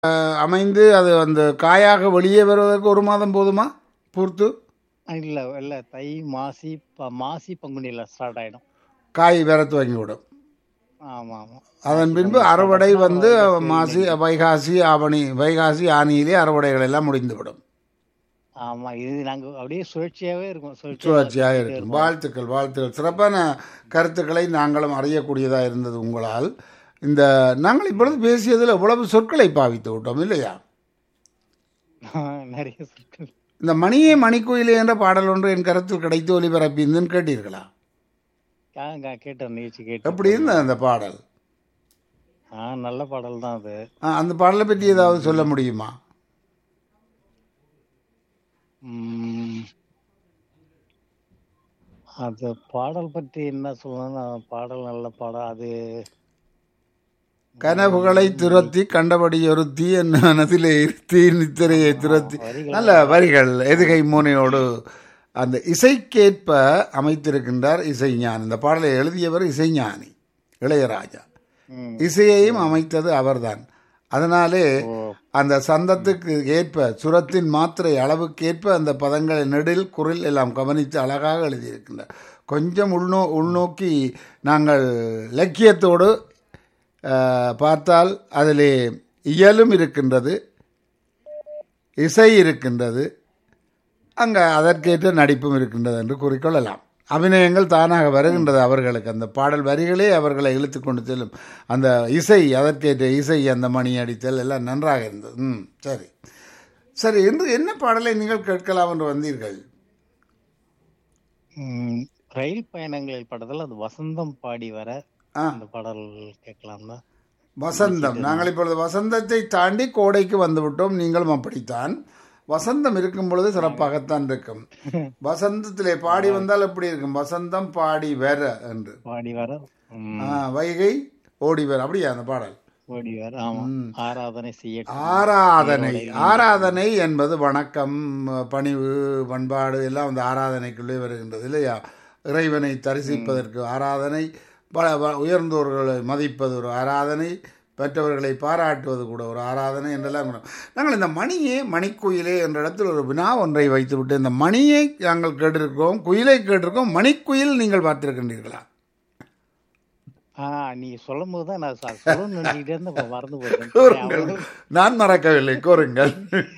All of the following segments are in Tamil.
அஹ், அமைந்து அது அந்த காயாக வெளியே வருவதற்கு ஒரு மாதம் போதுமா பூர்த்து இல்ல இல்ல தை மாசி ப- மாசி பங்குனியில ஸ்டார்ட் ஆயிடும் காய் வர துவங்கிவிடும் ஆமா ஆமா அதன் பின்பு அறுவடை வந்து மாசி வைகாசி ஆவணி வைகாசி ஆனியிலே அறுவடைகள் எல்லாம் முடிந்துவிடும் ஆமா இது நாங்க அப்படியே சுழற்சியாவே இருக்கும் சுழற்சியாக இருக்கும் வாழ்த்துக்கள் வாழ்த்துக்கள் சிறப்பான கருத்துக்களை நாங்களும் அறியக்கூடியதாக இருந்தது உங்களால் இந்த நாங்கள் இப்பொழுது பேசியதில் எவ்வளவு சொற்களை பாவித்து விட்டோம் இல்லையா நிறைய சொற்கள் இந்த மணியே மணிக்குயிலே என்ற பாடல் ஒன்று என் கருத்தில் கிடைத்து ஒலிபரப்பியிருந்துன்னு கேட்டீர்களா கா- கா- கேட்டேன் நிகழ்ச்சி கேட்டேன் எப்படி இருந்தது அந்த பாடல் ஆ நல்ல பாடல் தான் அது ஆ, அந்த பாடலை பற்றி ஏதாவது சொல்ல முடியுமா உம், அது பாடல் பற்றி என்ன சொல்லணும் பாடல் நல்ல பாடல் அது கனவுகளை துரத்தி கண்டபடி ஒருத்தி என் மனதிலே இருத்தி நித்திரையை துரத்தி வரிகள் நல்ல வரிகள் எதுகை மோனையோடு அந்த இசைக்கேற்ப அமைத்திருக்கின்றார் இசைஞானி இந்த பாடலை எழுதியவர் இசைஞானி இளையராஜா ம். இசையையும் அமைத்தது அவர்தான் அதனாலே ஓ அந்த சந்தத்துக்கு ஏற்ப சுரத்தின் மாத்திரை அளவுக்கேற்ப அந்த பதங்களை நெடில் குரில் எல்லாம் கவனித்து அழகாக எழுதியிருக்கின்றார் கொஞ்சம் உள்நோ உள்நோக்கி நாங்கள் இலக்கியத்தோடு அஹ், பார்த்தால் அதிலே இயலும் இருக்கின்றது இசை இருக்கின்றது அங்கே அதற்கேற்ற நடிப்பும் இருக்கின்றது என்று கூறிக்கொள்ளலாம் அபிநயங்கள் தானாக வருகின்றது அவர்களுக்கு அந்த பாடல் வரிகளே அவர்களை இழுத்து கொண்டு செல்லும் அந்த இசை அதற்கேற்ற இசை அந்த மணி அடித்தல் எல்லாம் நன்றாக இருந்தது ம் சரி சரி இன்று என்ன பாடலை நீங்கள் கேட்கலாம் என்று வந்தீர்கள் உம், ரயில் பயணங்களில் படத்துல அது வசந்தம் பாடி வர ஆ அந்த பாடல் கேட்கலாம் தான் வசந்தம் நாங்கள் இப்பொழுது வசந்தத்தை தாண்டி கோடைக்கு வந்து விட்டோம் நீங்களும் அப்படித்தான் வசந்தம் இருக்கும் பொழுது சிறப்பாகத்தான் இருக்கும் வசந்தத்திலே பாடி வந்தால் எப்படி இருக்கும் வசந்தம் பாடி வர என்று பாடி வர உம், ஆ, வைகை ஓடி வர அப்படியா அந்த பாடல் ஓடி வர ஆமா ஆராதனை செய்ய ஆராதனை ஆராதனை என்பது வணக்கம் பணிவு பண்பாடு எல்லாம் அந்த ஆராதனைக்குள்ளே வருகின்றது இல்லையா இறைவனை தரிசிப்பதற்கு ஆராதனை பல- பல உயர்ந்தோர்களை மதிப்பது ஒரு ஆராதனை பெற்றவர்களை பாராட்டுவது கூட ஒரு ஆராதனை என்றெல்லாம் கூட. நாங்கள் இந்த மணியே மணிக்குயிலே என்ற இடத்தில் ஒரு வினா ஒன்றை வைத்துவிட்டு இந்த மணியை நாங்கள் கேட்டிருக்கிறோம் குயிலை கேட்டிருக்கோம் மணிக்குயில் நீங்கள் பார்த்திருக்கின்றீர்களா ஆஹ் நீ சொல்லும் போதுதான் நான் ச- சொல்லணும்னு நினைச்சுக்கிட்டே இருந்தேன் இப்ப மறந்து கூறுங்கள் போயிட்டேன் நான் மறக்கவில்லை கூறுங்கள்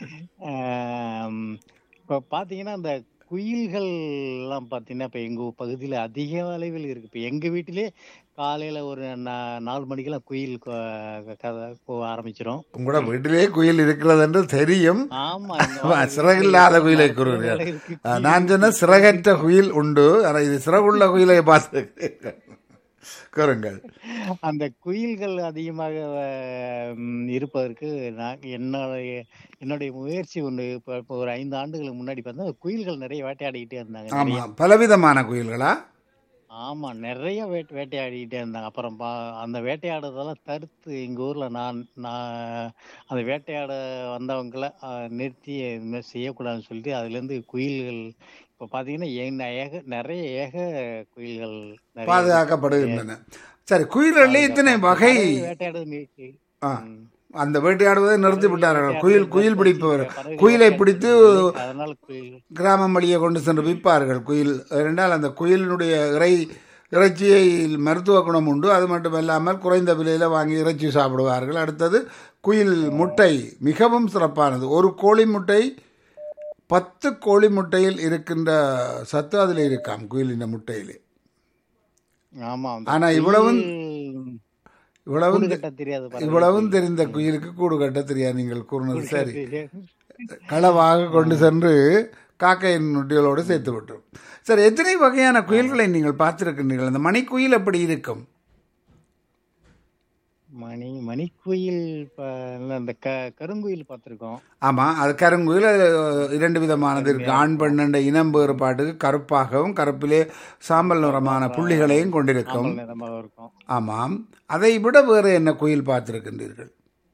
ஆம், இப்ப பாத்தீங்கன்னா இந்த குயில்கள் எல்லாம் பாத்தீங்கன்னா இப்ப எங்க பகுதியில அதிக அளவில் இருக்கு இப்ப எங்க வீட்டிலே காலையில ஒரு நா- நாலு மணிக்கெல்லாம் குயில் கொ- கதை கூவ ஆரம்பிச்சிரும் உங்களோட வீட்டிலே குயில் இருக்கிறது என்று தெரியும் ஆமா இந்த வா, மாதிரி சிறகில்லாத வீட்டுல குயிலை மரத்துல கூறுகிறீர்கள் இருக்கு ஆ, நான் சொன்ன சிறகற்ற குயில் உண்டு ஆனால் இது சிறகுள்ள குயிலை பார்த்து கூறுங்கள் அந்த குயில்கள் அதிகமாக ம், இருப்பதற்கு நான் என்னுடைய என்னுடைய முயற்சி ஒன்று இப்போ இப்போ ஒரு ஐந்து ஆண்டுகளுக்கு முன்னாடி பார்த்தா குயில்கள் நிறைய வேட்டையாடிக்கிட்டே இருந்தாங்க நிறைய ஆமாம் பலவிதமான குயில்களா ஆமா நிறைய வேட் வேட்டையாடிக்கிட்டே இருந்தாங்க அப்புறம் பா அந்த வேட்டையாடுறதெல்லாம் தடுத்து எங்க ஊர்ல நான் நான் அந்த வேட்டையாட வந்தவங்கள அஹ், நிறுத்தி இது மாதிரி செய்யக்கூடாதுன்னு சொல்லிட்டு அதுல இருந்து குயில்கள் இப்ப பாத்தீங்கன்னா என்ன ஏக நிறைய ஏக குயில்கள் நிறைய இருக்கு. பாதுகாக்கப்படுகின்றன சரி குயில்களில் இத்தனை வகை பறவை வேட்டையாடுறது நிறுத்தி ஆ, ம். அந்த வேட்டையாடுவதை நிறுத்தி விட்டார்கள் குயில் குயில் பிடிப்பவர் பறவைகளை குயிலை வேட்டையாடுறது பிடித்து நிறுத்தி, அதனால குயில் கிராமம் வழியே கொண்டு சென்று விற்பார்கள் குயில் என்றால் அந்த குயிலினுடைய இறை இறைச்சியை மருத்துவ குணம் உண்டு அது மட்டும் இல்லாமல் குறைந்த விலையில் வாங்கி இறைச்சி சாப்பிடுவார்கள் அடுத்தது குயில் முட்டை மிகவும் சிறப்பானது ஒரு கோழி முட்டை பத்து கோழி முட்டையில் இருக்கின்ற சத்து அதில் இருக்காம் குயிலின் முட்டையிலே ஆமா அந்த ஆனா இவ்வளவும் குயில் இவ்வளவும் கூடு கட்ட தெரியாது பறவை இவ்வளவும் தெரிந்த குயிலுக்கு கூடு கட்ட தெரியாது நீங்கள் கூறினது சரி தெரியாது. களவாக கொண்டு சென்று காக்கையின் நொட்டிகளோடு சேர்த்து விட்டோம் சரி எத்தனை வகையான குயில்களை நீங்கள் பார்த்திருக்கின்றீர்கள் அந்த மணிக்குயில் எப்படி இருக்கும் மணி மணிக்குயில் ப- இல்ல, இந்த க கருங்குயில் பார்த்திருக்கோம் ஆமாம் அது கருங்குயில் அது இரண்டு விதமானது இருக்கு ஆண் பெண் என்ற இனம் வேறுபாட்டுக்கு கருப்பாகவும் கருப்பிலே சாம்பல் நிறமான புள்ளிகளையும் கொண்டிருக்கும் சாம்பல் நிறமாக இருக்கும் ஆமாம் அதை விட வேறு என்ன குயில் பார்த்திருக்கின்றீர்கள்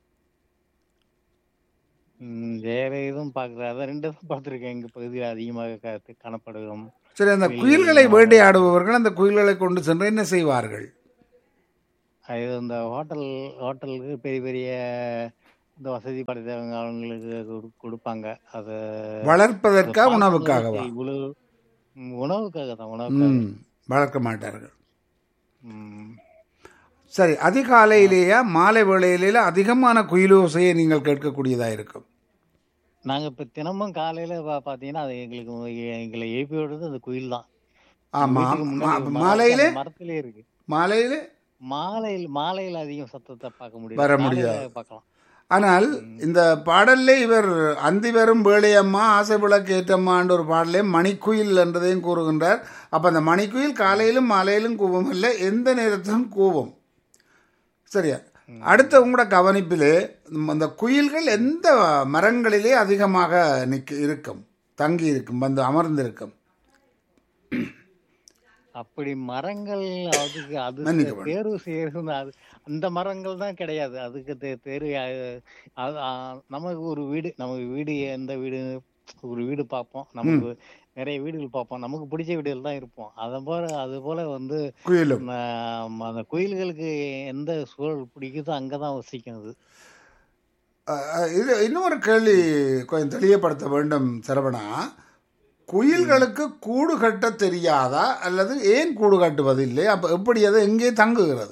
ம், வேற எதுவும் பார்க்கல அதான் ரெண்டு தான் பார்த்திருக்கேன் எங்க பகுதியில் அதிகமாக க- காணப்படுகிறோம் சரி அந்த குயில்களை வேட்டையாடுபவர்கள் அந்த குயில்களை கொண்டு சென்று என்ன செய்வார்கள் அது இந்த ஹோட்டல் ஹோட்டலுக்கு பெரிய பெரிய இந்த வசதி படைத்தவங்க அவங்களுக்கு கொடு- கொடுப்பாங்க அது வளர்ப்பதற்கா அது உணவுக்காகவா பார்க்கும்போது இவ்வளவு ம், உணவுக்காக தான் உணவுக்காக ம் வளர்க்க மாட்டார்கள் ம். சரி அதிகாலையிலேயா மாலை வேளையிலேயே அதிகமான குயிலோசையை நீங்கள் கேட்கக்கூடியதாக இருக்கும் நாங்க இப்ப தினமும் காலையில பா- பாத்தீங்கன்னா அது எங்களுக்கு எங்களை எழுப்பி விடுறது அந்த குயில் தான் ஆமாம் வீட்டுக்கு முன்னாடி ஒரு மரம் இருக்கு, மாலையிலே அந்த மரத்திலே இருக்கு மாலையிலே மாலையில் மாலையில் அதிகம் சத்தத்தை பார்க்க முடியும் வர காலையில முடியாது. பார்க்கலாம் ஆனால் இந்த பாடல்ல இவர் அந்தி வரும் வேளையம்மா ஆசை விளக்கு ஏற்றம்மான்ற ஒரு பாடலே மணிக்குயில் என்றதையும் கூறுகின்றார் அப்ப அந்த மணிக்குயில் காலையிலும் மாலையிலும் கூவும் இல்லை எந்த நேரத்திலும் கூவும் சரியா அடுத்த உங்களோட கவனிப்பிலே ம், அந்த குயில்கள் எந்த மரங்களிலே அதிகமாக நிக்க இருக்கும் தங்கி இருக்கும் வந்து அமர்ந்திருக்கும் அப்படி மரங்கள் அதுக்கு அது மன்னிக்க வேண்டும். தேர்வு செய்யறது அது அந்த மரங்கள் தான் கிடையாது அதுக்கு தே- தேர்வு அஹ், அது, அஹ், நமக்கு ஒரு வீடு நமக்கு வீடு எந்த வீடு ஒரு வீடு பார்ப்போம் நமக்கு நிறைய வீடுகள் பார்ப்போம் நமக்கு பிடிச்ச வீடுகள் தான் இருப்போம் அதை போல அது போல வந்து குயிலும் ம- அந்த குயில்களுக்கு எந்த சூழல் பிடிக்குதோ அங்கதான் வசிக்கும் அது அஹ், அஹ், இது இன்னொரு கேள்வி கொஞ்சம் தெளிவுபடுத்த வேண்டும் சரவணா குயில்களுக்கு கூடு கட்ட தெரியாதா அல்லது ஏன் கூடு கட்டுவதில்லை அப்ப எப்படி அது எங்கே தங்குகிறது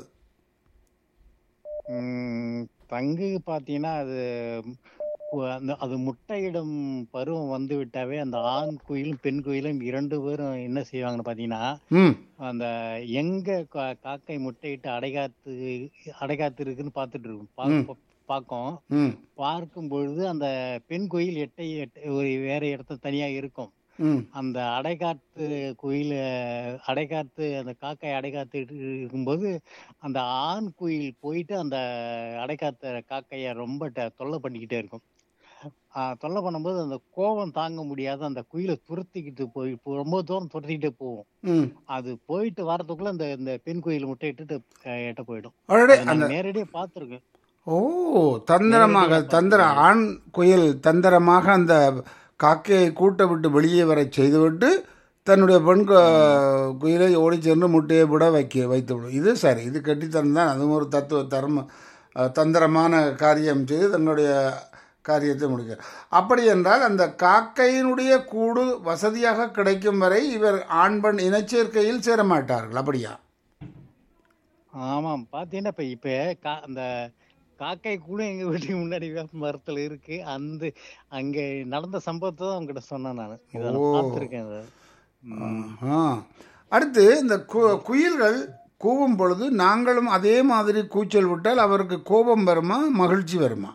உம் பங்கு பாத்தீங்கன்னா அது கு- அந்த அது முட்டையிடும் பருவம் வந்து விட்டாவே அந்த ஆண் குயிலும் பெண் குயிலும் இரண்டு பேரும் என்ன செய்வாங்கன்னு பாத்தீங்கன்னா ம் அந்த எங்க கா- காக்கை முட்டையிட்டு அடைகாத்து அடைகாத்து இருக்குன்னு பார்த்துட்டு இருக்கும் பா- பார்க்கும் ம் பார்க்கும் பொழுது அந்த பெண் குயில் எட்டை எட்டை ஒரு வேற இடத்துல தனியா இருக்கும் ம் அந்த அடைகாத்து குயில் அடைகாத்து அந்த காக்கை அடைகாத்து இருக்கும்போது அந்த ஆண் குயில் போயிட்டு அந்த அடைகாத்த காக்கைய ரொம்ப ட- தொல்லை பண்ணிக்கிட்டே இருக்கும் ஆஹ் தொல்லை பண்ணும்போது அந்த கோபம் தாங்க முடியாத அந்த குயிலை துரத்திக்கிட்டு போய் போ- ரொம்ப தூரம் துரத்திக்கிட்டே போகும் ம் அது போயிட்டு வரதுக்குள்ள இந்த இந்த பெண் குயில் முட்டை இட்டுட்டு அஹ், எட்ட போயிடும் அடடே அதை அந்த நான் நேரடியா பார்த்துருக்கேன் ஓ தந்திரமாக தந்திர ஆண் குயில் தந்திரமாக அந்த காக்கையை கூட்ட விட்டு வெளியே வர செய்துவிட்டு தன்னுடைய பெண் கு- குயிலை ஓடி சென்று முட்டையை விட வைக்க வைத்து விடும் இது சரி இது கட்டித்தனம் தான் அதுவும் ஒரு தத்துவ தர்ம அஹ், தந்திரமான காரியம் செய்து தன்னுடைய காரியத்தை முடிக்க அப்படி என்றால் அந்த காக்கையினுடைய கூடு வசதியாக கிடைக்கும் வரை இவர் ஆண் பெண் இனச்சேர்க்கையில் சேர மாட்டார்கள் அப்படியா ஆமாம் பாத்தீங்கன்னா இப்ப இப்ப கா- அந்த காக்கை கூட எங்க வீட்டுக்கு முன்னாடி வேப்ப மரத்துல இருக்கு அந்த அங்க நடந்த சம்பவத்தை தான் உங்ககிட்ட சொன்னேன் நான் இதை நான் ஓ. பார்த்திருக்கேன் அதை ம். ஆ. அடுத்து இந்த கு- குயில்கள் கூவும் பொழுது நாங்களும் அதே மாதிரி கூச்சல் விட்டால் அவருக்கு கோபம் வருமா மகிழ்ச்சி வருமா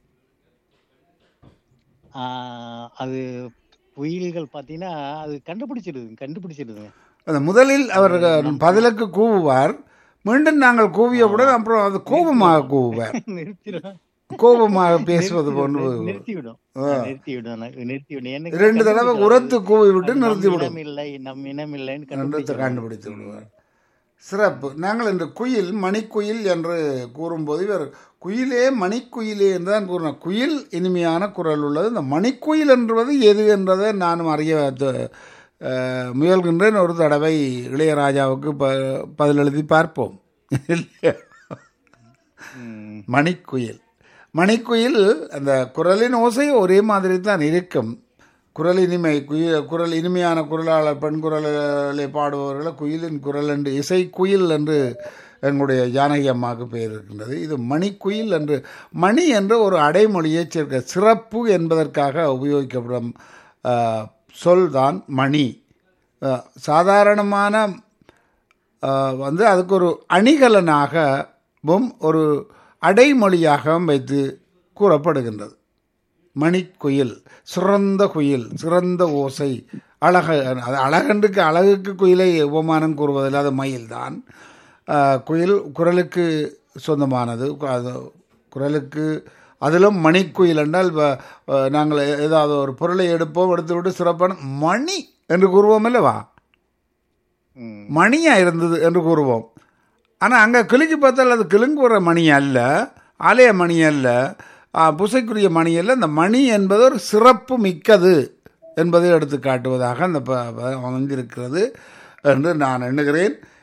ஆஹ் அது குயில்கள் பாத்தீங்கன்னா அது கண்டுபிடிச்சிடுது கண்டுபிடிச்சிடுதுங்க அந்த முதலில் அவர் பதிலுக்கு கூவுவார் மீண்டும் நாங்கள் கூவியவுடன் அப்புறம் அது கோபமாக கூவுவார் நிறுத்திடும் கோபமாக பேசுவது போன்று நிறுத்தி விடும் நிறுத்தி விடும் நிறுத்தி விடும் எனக்கு ரெண்டு தடவை கண்டுபிடிச்சிடும். உரத்து கூவி விட்டு அது நம் நிறுத்தி விடும் இனம் இல்லை நம் இனம் இல்லைன்னு என்று கண்டுபிடிச்சிடும். கண்டுபிடித்து விடுவார் சிறப்பு நாங்கள் இந்த குயில் மணிக்குயில் என்று கூறும்போது இவர் குயிலே மணிக்குயிலே என்று தான் கூறினார் குயில் இனிமையான குரல் உள்ளது இந்த மணிக்குயில் என்றது எது என்றதை நானும் அறிய த- அஹ், முயல்கின்றேன் ஒரு தடவை இளையராஜாவுக்கு ப பதில் எழுதி பார்ப்போம் இல்லையா? ம். மணிக்குயில் மணிக்குயில் அந்த குரலின் ஓசை ஒரே மாதிரி தான் இருக்கும் குரல் இனிமை குயில் குரல் இனிமையான குரலாளர் பெண் குரலை பாடுபவர்களை குயிலின் குரல் என்று இசை குயில் என்று எங்களுடைய ஜானகி அம்மாவுக்கு பெயர் இருக்கின்றது இது மணிக்குயில் என்று மணி என்ற ஒரு அடைமொழியை சேர்க்க சிறப்பு என்பதற்காக உபயோகிக்கப்படும் ஆஹ், சொல்தான் மணி ஆஹ், சாதாரணமான ஆஹ், வந்து அதுக்கு ஒரு அணிகலனாகவும் ஒரு அடைமொழியாகவும் வைத்து கூறப்படுகின்றது மணிக்குயில் சிறந்த குயில் சிறந்த ஓசை அழக அது அழகன்றுக்கு அழகுக்கு குயிலை உபமானம் கூறுவதில் அது மயில்தான் ஆஹ், குயில் குரலுக்கு சொந்தமானது அது குரலுக்கு அதிலும் மணிக்குயில் என்றால் வ- வ- நாங்கள் ஏதாவது ஒரு பொருளை எடுப்போம் எடுத்து விட்டு சிறப்பான மணி என்று கூறுவோம் அல்லவா ம். மணியா இருந்தது என்று கூறுவோம் ஆனால் அங்கே கிளிக்கு பார்த்தால் அது கிளுங்குற மணி அல்ல ஆலய மணி அல்ல ஆ, பூசைக்குரிய மணி அல்ல இந்த மணி என்பது ஒரு சிறப்பு மிக்கது என்பதை எடுத்து காட்டுவதாக அந்த ப- ப- அமைந்திருக்கிறது என்று நான் எண்ணுகிறேன்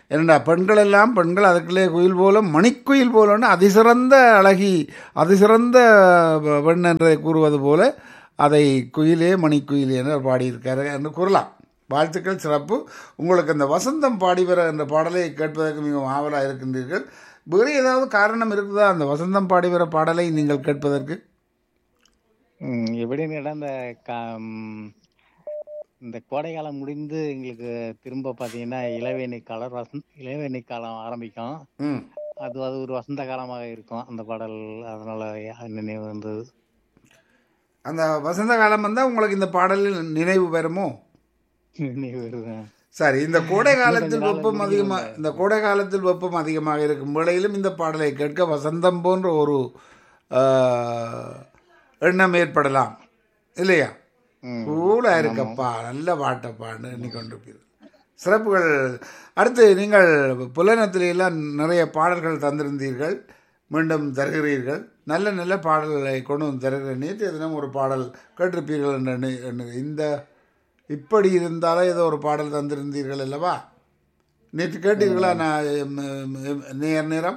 என்னடா பெண்கள் எல்லாம் பெண்கள் அதுக்குள்ளே குயில் போலும் மணிக்குயில் போலன்னு அதிசிறந்த அழகி அதிசிறந்த பெண் என்றதை கூறுவது போல அதை குயிலே மணிக்குயிலே என்று பாடியிருக்காரு என்று கூறலாம் வாழ்த்துக்கள் சிறப்பு உங்களுக்கு அந்த வசந்தம் பாடி வர என்ற பாடலை கேட்பதற்கு மிகவும் ஆவலாக இருக்கின்றீர்கள் வேறு ஏதாவது காரணம் இருக்குதா அந்த வசந்தம் பாடி வர பாடலை நீங்கள் கேட்பதற்கு ம், எப்படின்னு கேட்டா இந்த கா- ம், இந்த கோடை காலம் முடிந்து எங்களுக்கு திரும்ப பாத்தீங்கன்னா இளவேணி காலம் வசந்த் இளவேணி காலம் ஆரம்பிக்கும் ம் அது அது ஒரு வசந்த காலமாக இருக்கும் அந்த பாடல் அதனால நினைவு வந்தது அந்த வசந்த காலம் வந்தால் உங்களுக்கு இந்த பாடலில் நினைவு வருமோ நினைவு வருது சரி இந்த கோடை காலத்தில் நாள் வெப்பம் அதிகமாக இந்த கோடை காலத்தில் வெப்பம் அதிகமாக இருக்கும் வேளையிலும் இந்த பாடலை கேட்க வசந்தம் போன்ற ஒரு ஆஹ், எண்ணம் ஏற்படலாம் இல்லையா ம். கூலா இருக்கப்பா நல்ல பாட்டப்பான்னு எண்ணிக்கொண்டிருப்பீர்கள் சிறப்புகள் அடுத்து நீங்கள் புலனத்திலே எல்லாம் நிறைய பாடல்கள் தந்திருந்தீர்கள் மீண்டும் தருகிறீர்கள் நல்ல நல்ல பாடல்களை கொண்டு வந்து தருகிறேன் நேற்று தினம் ஒரு பாடல் கேட்டிருப்பீர்கள் என்று எண்ணு- எண்ணுகிறேன். இந்த இப்படி இருந்தாலே ஏதோ ஒரு பாடல் தந்திருந்தீர்கள் அல்லவா நேற்று கேட்டீர்களா நான் ம், ம், நேர் நேரம்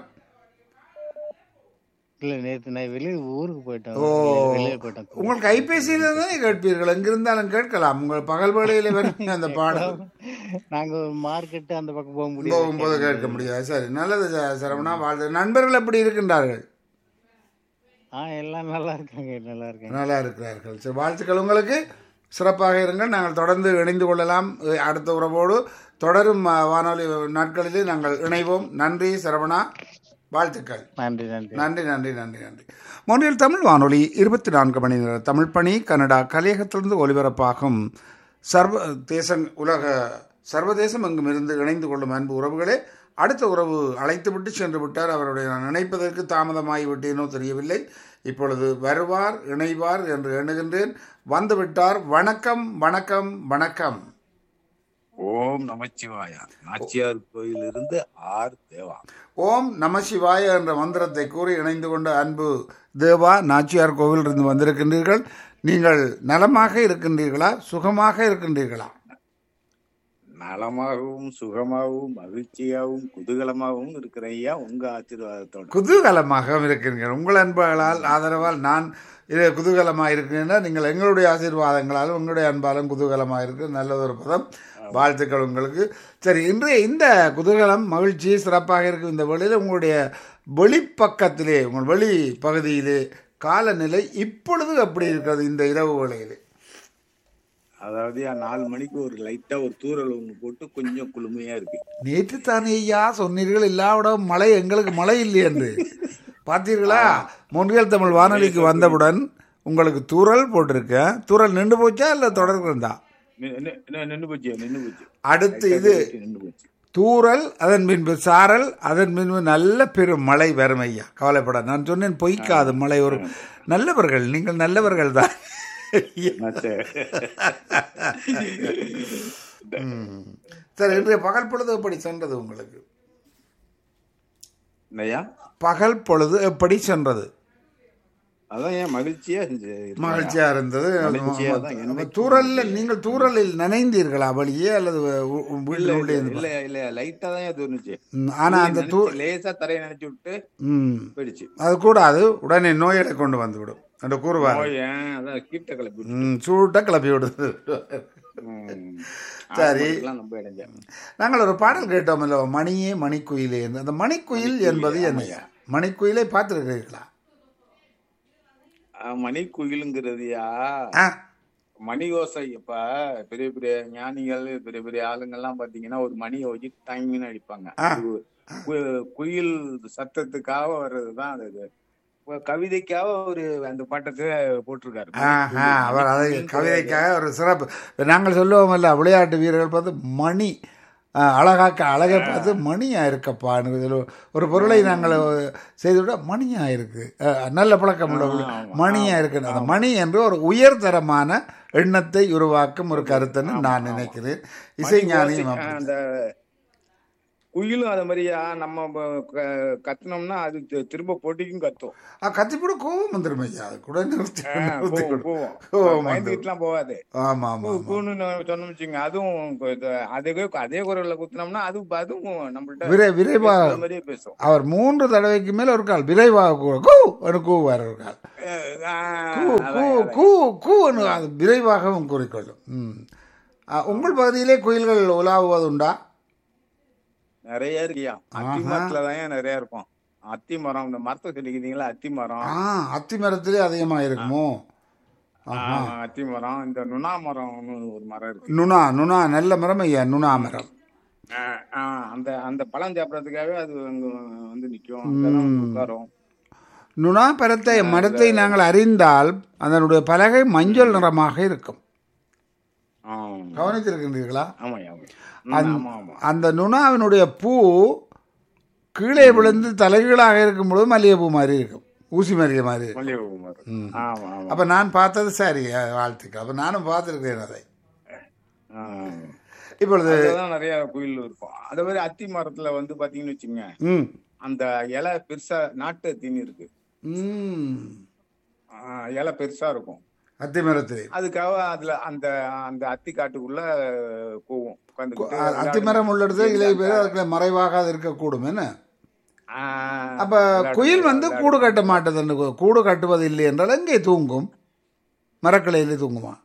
இல்ல நேத்து நான் வெளியே ஊருக்கு போயிட்டேன் ஓ. வெளியே போயிட்டேன் உங்கள் கைபேசியில் தானே கேட்பீர்கள் எங்கிருந்தாலும் கேட்கலாம் உங்கள் பகல் வேளையில் வரும் அந்த பாடல் நாங்க மார்க்கெட் அந்த பக்கம் போக முடியாது போகும்போது கேட்க முடியாது சரி நல்லது ச- சரவணா வாழ்த்து நண்பர்கள் எப்படி இருக்கின்றார்கள் ஆ எல்லாம் நல்லா இருக்காங்க நல்லா இருக்காங்க நல்லா இருக்கிறார்கள் சரி வாழ்த்துக்கள் உங்களுக்கு சிறப்பாக இருங்கள் நாங்கள் தொடர்ந்து இணைந்து கொள்ளலாம் அஹ் அடுத்த உறவோடு தொடரும் அஹ், வானொலி நாட்களிலே நாங்கள் இணைவோம் நன்றி சரவணா வாழ்த்துக்கள் நன்றி நன்றி நன்றி நன்றி நன்றி நன்றி மொழியில் தமிழ் வானொலி இருபத்தி நான்கு மணி நேர தமிழ் பணி கனடா கலையகத்திலிருந்து ஒலிபரப்பாகும் சர்வ தேச உலக சர்வதேசம் எங்கும் இருந்து இணைந்து கொள்ளும் அன்பு உறவுகளே அடுத்த உறவு அழைத்து விட்டு சென்று விட்டார் அவருடைய நான் நினைப்பதற்கு தாமதமாகி விட்டேனோ தெரியவில்லை இப்பொழுது வருவார் இணைவார் என்று எண்ணுகின்றேன் வந்து விட்டார் வணக்கம் வணக்கம் வணக்கம் ஓம் நமச்சிவாயா நாச்சியார் கோயிலிருந்து ஆர் தேவா ஓம் நமசிவாய என்ற மந்திரத்தை கூறி இணைந்து கொண்ட அன்பு தேவா நாச்சியார் கோவிலிருந்து வந்திருக்கின்றீர்கள் நீங்கள் நலமாக இருக்கின்றீர்களா சுகமாக இருக்கின்றீர்களா நலமாகவும் சுகமாகவும் மகிழ்ச்சியாகவும் குதூகலமாகவும் இருக்கிற ஐயா உங்க ஆசீர்வாதத்தோட குதூகலமாக இருக்கின்றீர்கள் உங்கள் அன்புகளால் ஆதரவால் நான் இது குதூகலமாக இருக்கிறேன் நீங்கள் எங்களுடைய ஆசீர்வாதங்களாலும் உங்களுடைய அன்பாலும் குதூகலமாக இருக்கு நல்லதொரு பதம் வாழ்த்துக்கள் உங்களுக்கு சரி இன்றைய இந்த குதூகலம் மகிழ்ச்சி சிறப்பாக இருக்கும் இந்த வேளையில் உங்களுடைய வெளிப்பக்கத்திலே உங்கள் வெளி பகுதியிலே காலநிலை இப்பொழுது எப்படி இருக்கிறது இந்த இரவு வேளையிலே அதாவது ஐயா, நாலு மணிக்கு ஒரு லைட்டா ஒரு தூறல் ஒண்ணு போட்டு கொஞ்சம் குளுமையா இருக்கு நேற்று தானே ஐயா சொன்னீர்கள் எல்லாவிடம் மழை எங்களுக்கு மழை இல்லை என்று பார்த்தீர்களா மொன்றியல் தமிழ் வானொலிக்கு வந்தவுடன் உங்களுக்கு தூறல் போட்டிருக்கேன் தூறல் நின்று போச்சா இல்லை தொடர்கிறதா நி- நி- நி- நின்னு போச்சு நின்னு போச்சு அடுத்து இது நின்னு போச்சு தூறல் அதன் பின்பு சாரல் அதன் பின்பு நல்ல பெரும் மழை வரும் ஐயா கவலைப்பட நான் சொன்னேன் பொய்க்காது மழை ஒரு நல்லவர்கள் நீங்கள் நல்லவர்கள் தான் நான் சரி. ம். சரி இன்றைய பகல் பொழுது எப்படி சென்றது உங்களுக்கு என்னய்யா பகல் பொழுது எப்படி சென்றது அதான் ஏன் மகிழ்ச்சியா இருந்துச்சு. மகிழ்ச்சியா இருந்தது மகிழ்ச்சியா தான் என்னைக்கும் தூரல்ல நீங்கள் தூரலில் நனைந்தீர்களா வழியே அல்லது உ- உ- இல்ல வீட்டில் உள்ளே இல்ல இருந்து இல்ல இல்ல லைட்டா தான் ஏன் தோணுச்சு ம், ஆனா அந்த தூ நினைச்சு, லேசா தரையை நினைச்சு விட்டு ம் போயிடுச்சு அது கூடாது உடனே நோயை கொண்டு வந்துவிடும் என்று கூறுவார் நோய், ஏன், அதான் கீட்ட கிளப்பி விட்டு. ம் சூட்டை கிளப்பி விடுது ம். சரி. ஆரம்பத்துலாம் ரொம்ப இடைஞ்சேன் நாங்கள் ஒரு பாடல் கேட்டோம் இல்ல மணியே மணிக்குயிலே என்று அந்த மணிக்குயில் என்பது என்ன மணிக்குயிலை பார்த்துருக்கிறீர்களா மணி குயிலுங்கிறதுயா ஆ மணி ஓசை இப்ப பெரிய பெரிய ஞானிகள் பெரிய பெரிய ஆளுங்கெல்லாம் பாத்தீங்கன்னா ஒரு மணியை வச்சு டைமின்னு அடிப்பாங்க ஆ. அது கு- குயில் சத்தத்துக்காக வர்றதுதான் அது இது. இப்ப கவிதைக்காக ஒரு அந்த பாட்டத்தை போட்டிருக்காரு ஆஹா அவர் அதை கவிதைக்காக ஒரு சிறப்பு இப்ப நாங்கள் சொல்லுவோமல்ல விளையாட்டு வீரர்கள் பார்த்து மணி ஆ, அழகாக்க அழகை பார்த்து மணியா இருக்கப்பான்னு சொல்லுவோம். ஒரு பொருளை நாங்கள் செய்துவிட மணியா இருக்கு ஆ, நல்ல பழக்கம் உள்ள ஆமா, மணியா இருக்கு அந்த மணி என்று ஒரு உயர்தரமான எண்ணத்தை உருவாக்கும் ஒரு கருத்துன்னு நான் நினைக்கிறேன் இசைஞானியும் ஓசை, அப்படி. அந்த குயிலும் அது மாதிரியா நம்ம ப- க- கத்துனோம்னா அது தி- திரும்ப போட்டிக்கும் கத்தும் ஆ கத்தி கூட கோவம் வந்துடும் ஐயா அது கூட நிறுத்தி ஆ, நிறுத்தி போவும், கொடு. போவும். கோவம் பயந்துகிட்டுலாம் போகாது ஆமா ஆமா கூ- ஆமா கூன்னு நம்ம சொன்னோம் வச்சுங்க அதுவும் கொ- இது அதே அதே குரல்ல குத்துனோம்னா அது அதுவும் நம்மள்ட்ட விரை விரைவாக பேசுற மாதிரியே பேசும் அவர் மூன்று தடவைக்கு மேல் ஒரு கால் விரைவாக கூ கூ என்று கூவார் ஒரு கால் ஆ, கூ அதான், கூ அதான். கூ கூ என்று அது விரைவாகவும் கூறிக்கொள்ளும் ம் ஆ, உங்கள் பகுதியிலே கோயில்கள் உலாவுவதுண்டா நிறைய இருக்கியா அத்தி ஆஹா. மரத்துல தான் நிறைய இருக்கும் அத்தி மரம் இந்த மரத்தை சொல்லிக்கிறீங்களா அத்தி மரம் ஆ அத்தி மரத்திலே அதிகமாக இருக்குமோ ஆஹா ஆ, அத்தி மரம் இந்த நுணா மரம்னு ஒரு மரம் இருக்கு நுணா நுணா நல்ல மரம் ஐயா நுணா மரம் ஆ, ஆ, அந்த அந்த பழம் சாப்பிடறதுக்காகவே அது அங்க வந்து நிக்கும் அங்கதான் வந்து உட்காரும் நுணா பரத்தை மரத்தை நாங்கள் அறிந்தால் அதனுடைய பலகை மஞ்சள் நிறமாக இருக்கும் ஆ. கவனித்திருக்கின்றீர்களா ஆமாய்யா ஆமா. ம், அந்த- ஆமா ஆமா அந்த நுணாவினுடைய பூ கீழே விழுந்து தலைகீழாக இருக்கும் பொழுது மல்லிகைப்பூ மாதிரி இருக்கும் ஊசி மல்லிகை மாதிரி இருக்கும் மல்லிகைப்பூ மரம் ம். ஆமா ஆமா அப்ப நான் பார்த்தது சரி அஹ், வாழ்த்துக்கள் அப்ப நானும் பார்த்துருக்கேன் அதை ஆ. இப்பொழுது அதுலதான் நிறைய குயில் இருக்கும் அதே மாதிரி அத்தி மரத்துல வந்து பாத்தீங்கன்னு வச்சுங்க ம் அந்த இலை பெருசா நாட்டு தீனி இருக்கு ம் ஆ, இலை பெருசா இருக்கும் அத்தி மரத்திலே அதுக்காக அதுல அந்த அந்த அத்தி காட்டுக்குள்ள போவோம் உட்காந்துக்கிட்டு அ- அத்தி மரம் உள்ள இடத்துல இலை பேர் அதுக்குள்ள மறைவாக அது இருக்கக்கூடும் என்ன ஆ, அப்ப குயில் வந்து கூடு கட்ட மாட்டது கூடு கட்டுவது இல்லை என்றால் எங்கே தூங்கும் மரக்கிளையிலே தூங்குமா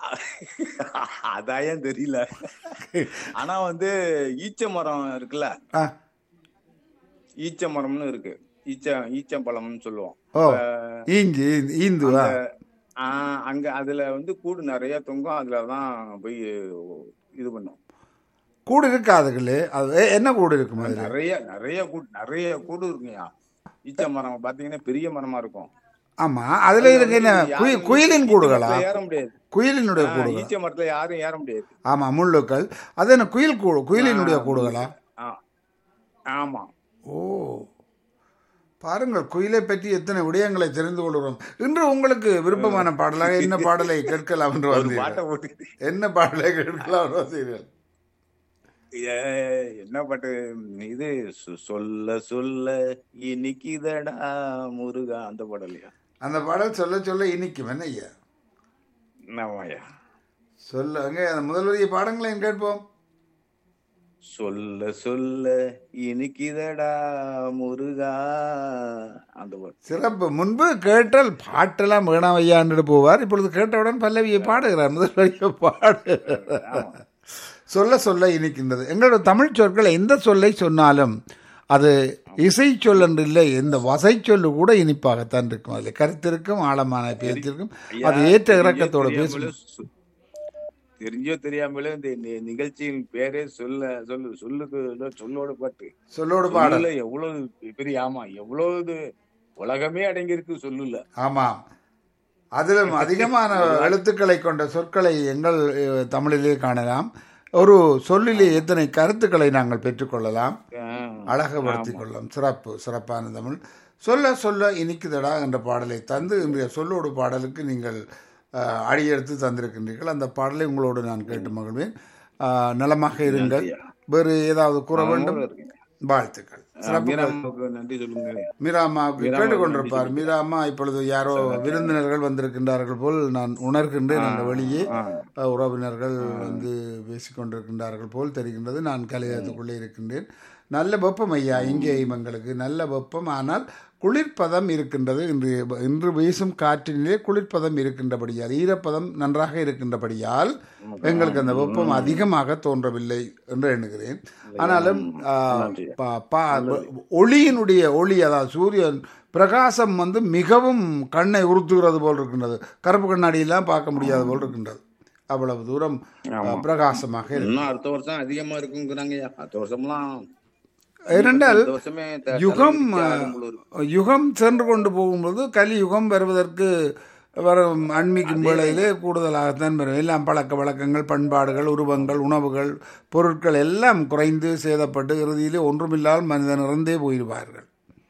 அதான் ஏன் தெரியல ஆனா வந்து ஈச்ச மரம் இருக்குல்ல ஆ ஈச்ச மரம்னு இருக்கு ஈச்ச ஈச்சம்பழம்னு சொல்லுவோம் ஓ ஈஞ்சி ஈந்துவா ஆஹ் அங்க அதுல வந்து கூடு நிறைய தொங்கும் அதுலதான் போய் இது பண்ணும் கூடு இருக்காதுகளே அது எ- என்ன கூடு இருக்கும் அதில் நிறைய நிறைய கூடு நிறைய கூடு இருக்குங்கய்யா ஈச்ச மரம் பாத்தீங்கன்னா பெரிய மரமா இருக்கும் ஆமா அதுல இருக்கு என்ன குயி- யாரும் குயிலின் ஈச்ச கூடுகளா மரத்துல ஏற முடியாது குயிலினுடைய ஆஹ் கூடுகள் ஈச்ச மரத்துல யாரும் ஏற முடியாது ஆமா முள்ளுக்கள் அது என்ன குயில் கூடு குயிலினுடைய கூடுகளா ஆஹ் ஆமா ஓ பாருங்கள் குயிலை பற்றி எத்தனை விடயங்களை தெரிந்து கொள்கிறோம் இன்று உங்களுக்கு விருப்பமான பாடலாக என்ன பாடலை கேட்கலாம் என்று ஒரு வந்தீர்கள் பாட்டை போட்டு என்ன பாடலை கேட்கலாம் என்று வந்தீர்கள் ஏ, என்ன பாட்டு இது சொ- சொல்ல சொல்ல இனிக்குதடா முருகா அந்த பாடலையா அந்த பாடல் சொல்ல சொல்ல இனிக்கும் என்ன ஐயா என்னவாயா சொல்ல அங்கே அந்த முதல் வரிய பாடங்களையும் கேட்போம் சொல்ல சொல்ல இனிக்குதடா முருகா அந்த பாட்டு சிறப்பு முன்பு கேட்டால் பாட்டெல்லாம் வேணாம் ஐயான்னு போவார் இப்பொழுது கேட்டவுடன் பல்லவியை பாடுகிறார் முதல் வரியை பாடு ஆமா. சொல்ல சொல்ல இனிக்கின்றது எங்களோட தமிழ் சொற்களை எந்த சொல்லை சொன்னாலும் அது இசை சொல் என்று இல்லை இந்த வசை சொல்லு கூட இனிப்பாகத்தான் இருக்கும் அதில் கருத்திருக்கும் ஆழமான பேச்சிருக்கும் ஐயா, அது ஏற்ற தெரிஞ்சோ இறக்கத்தோட தெரியாமலோ பேசும் சொ- தெரிஞ்சோ தெரியாமலோ இந்த நி- நிகழ்ச்சியின் பேரே சொல்ல சொல்லு சொல்லுக்கு ஏதோ சொல்லோட பாட்டு சொல்லோடு பாடல் சொல்லுல எவ்வளவு பெரிய ஆமா எவ்வளவு இது உலகமே அடங்கியிருக்கு சொல்லுல ஆமாம் அதிலும் அதிகமான எழுத்துக்களை கொண்ட சொற்களை எங்கள் அஹ், தமிழிலே காணலாம் ஒரு சொல்லிலே எத்தனை கருத்துக்களை நாங்கள் பெற்றுக்கொள்ளலாம் ஆஹ் அழகுபடுத்திக் கொள்ளலாம் சிறப்பு சிறப்பான தமிழ் சொல்ல சொல்ல இனிக்குதடா என்ற பாடலை தந்து இன்றைய சொல்லோடு பாடலுக்கு நீங்கள் அஹ், அடியெடுத்து தந்திருக்கின்றீர்கள் அந்த பாடலை உங்களோடு நான் கேட்டு மகிழ்வேன் அஹ், நலமாக இருங்கள் வேறு ஏதாவது கூற வேண்டும் வாழ்த்துக்கள் சிறப்பு மீராமாவுக்கு நன்றி சொல்லுங்க மீராமாவுக்கு கேட்டுக்கொண்டிருப்பார் மீராமா இப்பொழுது யாரோ விருந்தினர்கள் வந்திருக்கின்றார்கள் போல் நான் உணர்கின்றேன் அந்த வழியே ஆஹ் அஹ், உறவினர்கள் வந்து பேசிக்கொண்டிருக்கின்றார்கள் போல் தெரிகின்றது நான் கலையத்துக்குள்ளே இருக்கின்றேன் நல்ல வெப்பம் ஐயா இங்கேயும் எங்களுக்கு நல்ல வெப்பம் ஆனால் குளிர்பதம் இருக்கின்றது இன்று இன்று வீசும் காற்றினிலே குளிர்பதம் இருக்கின்றபடியால் ஈரப்பதம் நன்றாக இருக்கின்றபடியால் எங்களுக்கு அந்த வெப்பம் அதிகமாக தோன்றவில்லை என்று எண்ணுகிறேன் ஆனாலும் ஆஹ், ப- ப- ஒளியினுடைய ஒளி அதாவது சூரியன் பிரகாசம் வந்து மிகவும் கண்ணை உறுத்துகிறது போல் இருக்கின்றது கருப்பு கண்ணாடியெல்லாம் பார்க்க முடியாத போல் இருக்கின்றது அவ்வளவு தூரம் ஆஹ், பிரகாசமாக இருக்கு இன்னும் அடுத்த வருஷம் அதிகமா இருக்குங்கிறாங்க அடுத்த வருஷம்லாம் ஏனென்றால் இந்த வருஷமே த- யுகம் தலைவிரிச்சு ஆடும் போல இருக்கு. யுகம் சென்று கொண்டு போகும்போது கலி யுகம் வருவதற்கு வரும் அண்மிக்கும் வேளையிலே கூடுதலாகத்தான் வரும் எல்லாம் பழக்க வழக்கங்கள் பண்பாடுகள் உருவங்கள் உணவுகள் பொருட்கள் எல்லாம் குறைந்து சேதப்பட்டு இறுதியிலே ஒன்றுமில்லாமல் மனிதன் இறந்தே போயிடுவார்கள்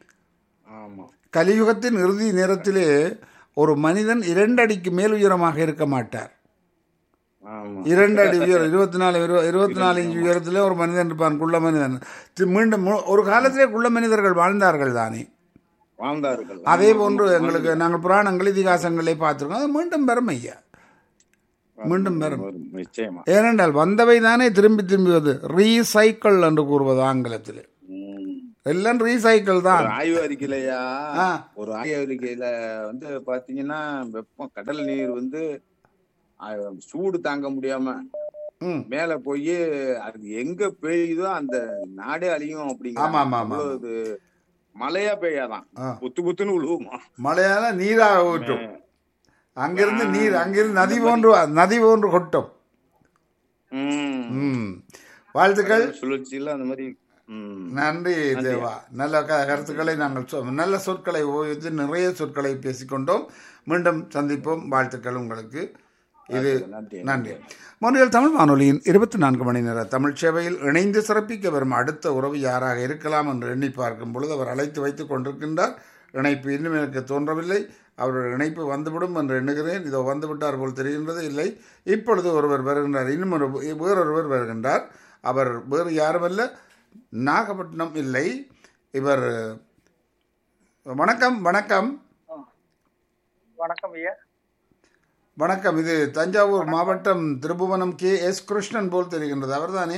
ஆமா கலியுகத்தின் இறுதி நேரத்திலே ஒரு மனிதன் இரண்டு அடிக்கு மேல் உயரமாக இருக்க மாட்டார் ஆமா இரண்டு அடி உயரம் இருபத்தி நாலு இருபத்தி நாலு இன்ச்சு உயரத்திலே ஒரு மனிதன் இருப்பான் குள்ள மனிதன் தி- மீண்டும் மு- ஒரு காலத்திலே குள்ள மனிதர்கள் வாழ்ந்தார்கள் தானே வாழ்ந்தார்கள் அதே போன்று எங்களுக்கு நாங்கள் புராணங்கள் இதிகாசங்களே பார்த்துருக்கோம் அது மீண்டும் பெறும் ஐயா மீண்டும் பெறும் வரும், நிச்சயமா ஏனென்றால் வந்தவை தானே திரும்பி திரும்பி வருது ரீசைக்கிள் என்று கூறுவது ஆங்கிலத்தில் ம். எல்லாம் ரீசைக்கிள் தான் ஒரு ஆய்வு அறிக்கையிலயா ஆ. ஒரு ஆய்வு அறிக்கையில வந்து பாத்தீங்கன்னா வெப்பம் கடல் நீர் வந்து ஆ, சூடு தாங்க முடியாம ம் மேல போய் அது எங்க பெய்யுதோ அந்த நாடே அழியும் ஆமா, அப்படிங்கிற ஆமா, ஆமா. அவ்வளவு இது மழையா பெய்யாதான் ஆ. புத்து புத்துன்னு விழுவுமா மழையால நீராக ஊற்றும் அங்கிருந்து நீர் அங்கிருந்து நதி போன்று நதி போன்று கொட்டும் ம். ம் வாழ்த்துக்கள் சுழற்சியில அந்த மாதிரி ம். நன்றி தேவா நல்ல க- கருத்துக்களை நாங்கள் சொ- நல்ல சொற்களை உபயோகித்து நிறைய சொற்களை பேசிக்கொண்டோம் மீண்டும் சந்திப்போம் வாழ்த்துக்கள் உங்களுக்கு இது நன்றி நன்றி மொழியல் தமிழ் வானொலியின் இருபத்தி நான்கு மணி நேர தமிழ் சேவையில் இணைந்து சிறப்பிக்க வரும் அடுத்த உறவு யாராக இருக்கலாம் என்று எண்ணி பார்க்கும் பொழுது அவர் அழைத்து வைத்துக் கொண்டிருக்கின்றார் இணைப்பு இன்னும் எனக்கு தோன்றவில்லை அவருடைய இணைப்பு வந்துவிடும் என்று எண்ணுகிறேன் இதோ வந்துவிட்டார் போல் தெரிகின்றது இல்லை இப்பொழுது ஒருவர் வருகின்றார் இன்னும் ஒரு வேறொருவர் வருகின்றார் அவர் வேறு யாருமல்ல நாகப்பட்டினம் இல்லை இவர் வணக்கம் வணக்கம் வணக்கம் ஐயா வணக்கம் இது தஞ்சாவூர் மாவட்டம் திருபுவனம் கே எஸ் கிருஷ்ணன் போல் தெரிகின்றது அவர்தானே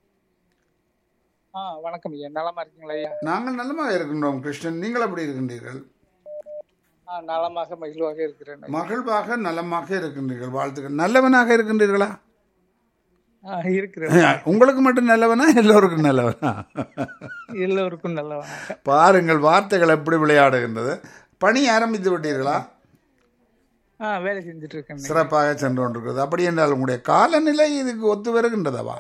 ஆ வணக்கம் ஐயா நலமா இருக்கீங்களா ஐயா நாங்கள் நல்லமாக இருக்கின்றோம் கிருஷ்ணன் நீங்கள் எப்படி இருக்கின்றீர்கள் ஆ நலமாக மகிழ்வாக இருக்கிறேன் ஐயா. மகிழ்வாக நலமாக இருக்கின்றீர்கள் வாழ்த்துக்கள் நல்லவனாக இருக்கின்றீர்களா ஆ இருக்கிறேன் உங்களுக்கு மட்டும் நல்லவனா எல்லோருக்கும் நல்லவனா எல்லோருக்கும் நல்லவனாக பாருங்கள் வார்த்தைகள் எப்படி விளையாடுகின்றது பணி ஆரம்பித்து விட்டீர்களா ஆ வேலை செஞ்சுட்டு இருக்கேன் ஐயா. சிறப்பாக சென்று கொண்டிருக்கிறது அப்படி என்றால் உங்களுடைய காலநிலை இதுக்கு ஒத்து வருகின்றதவா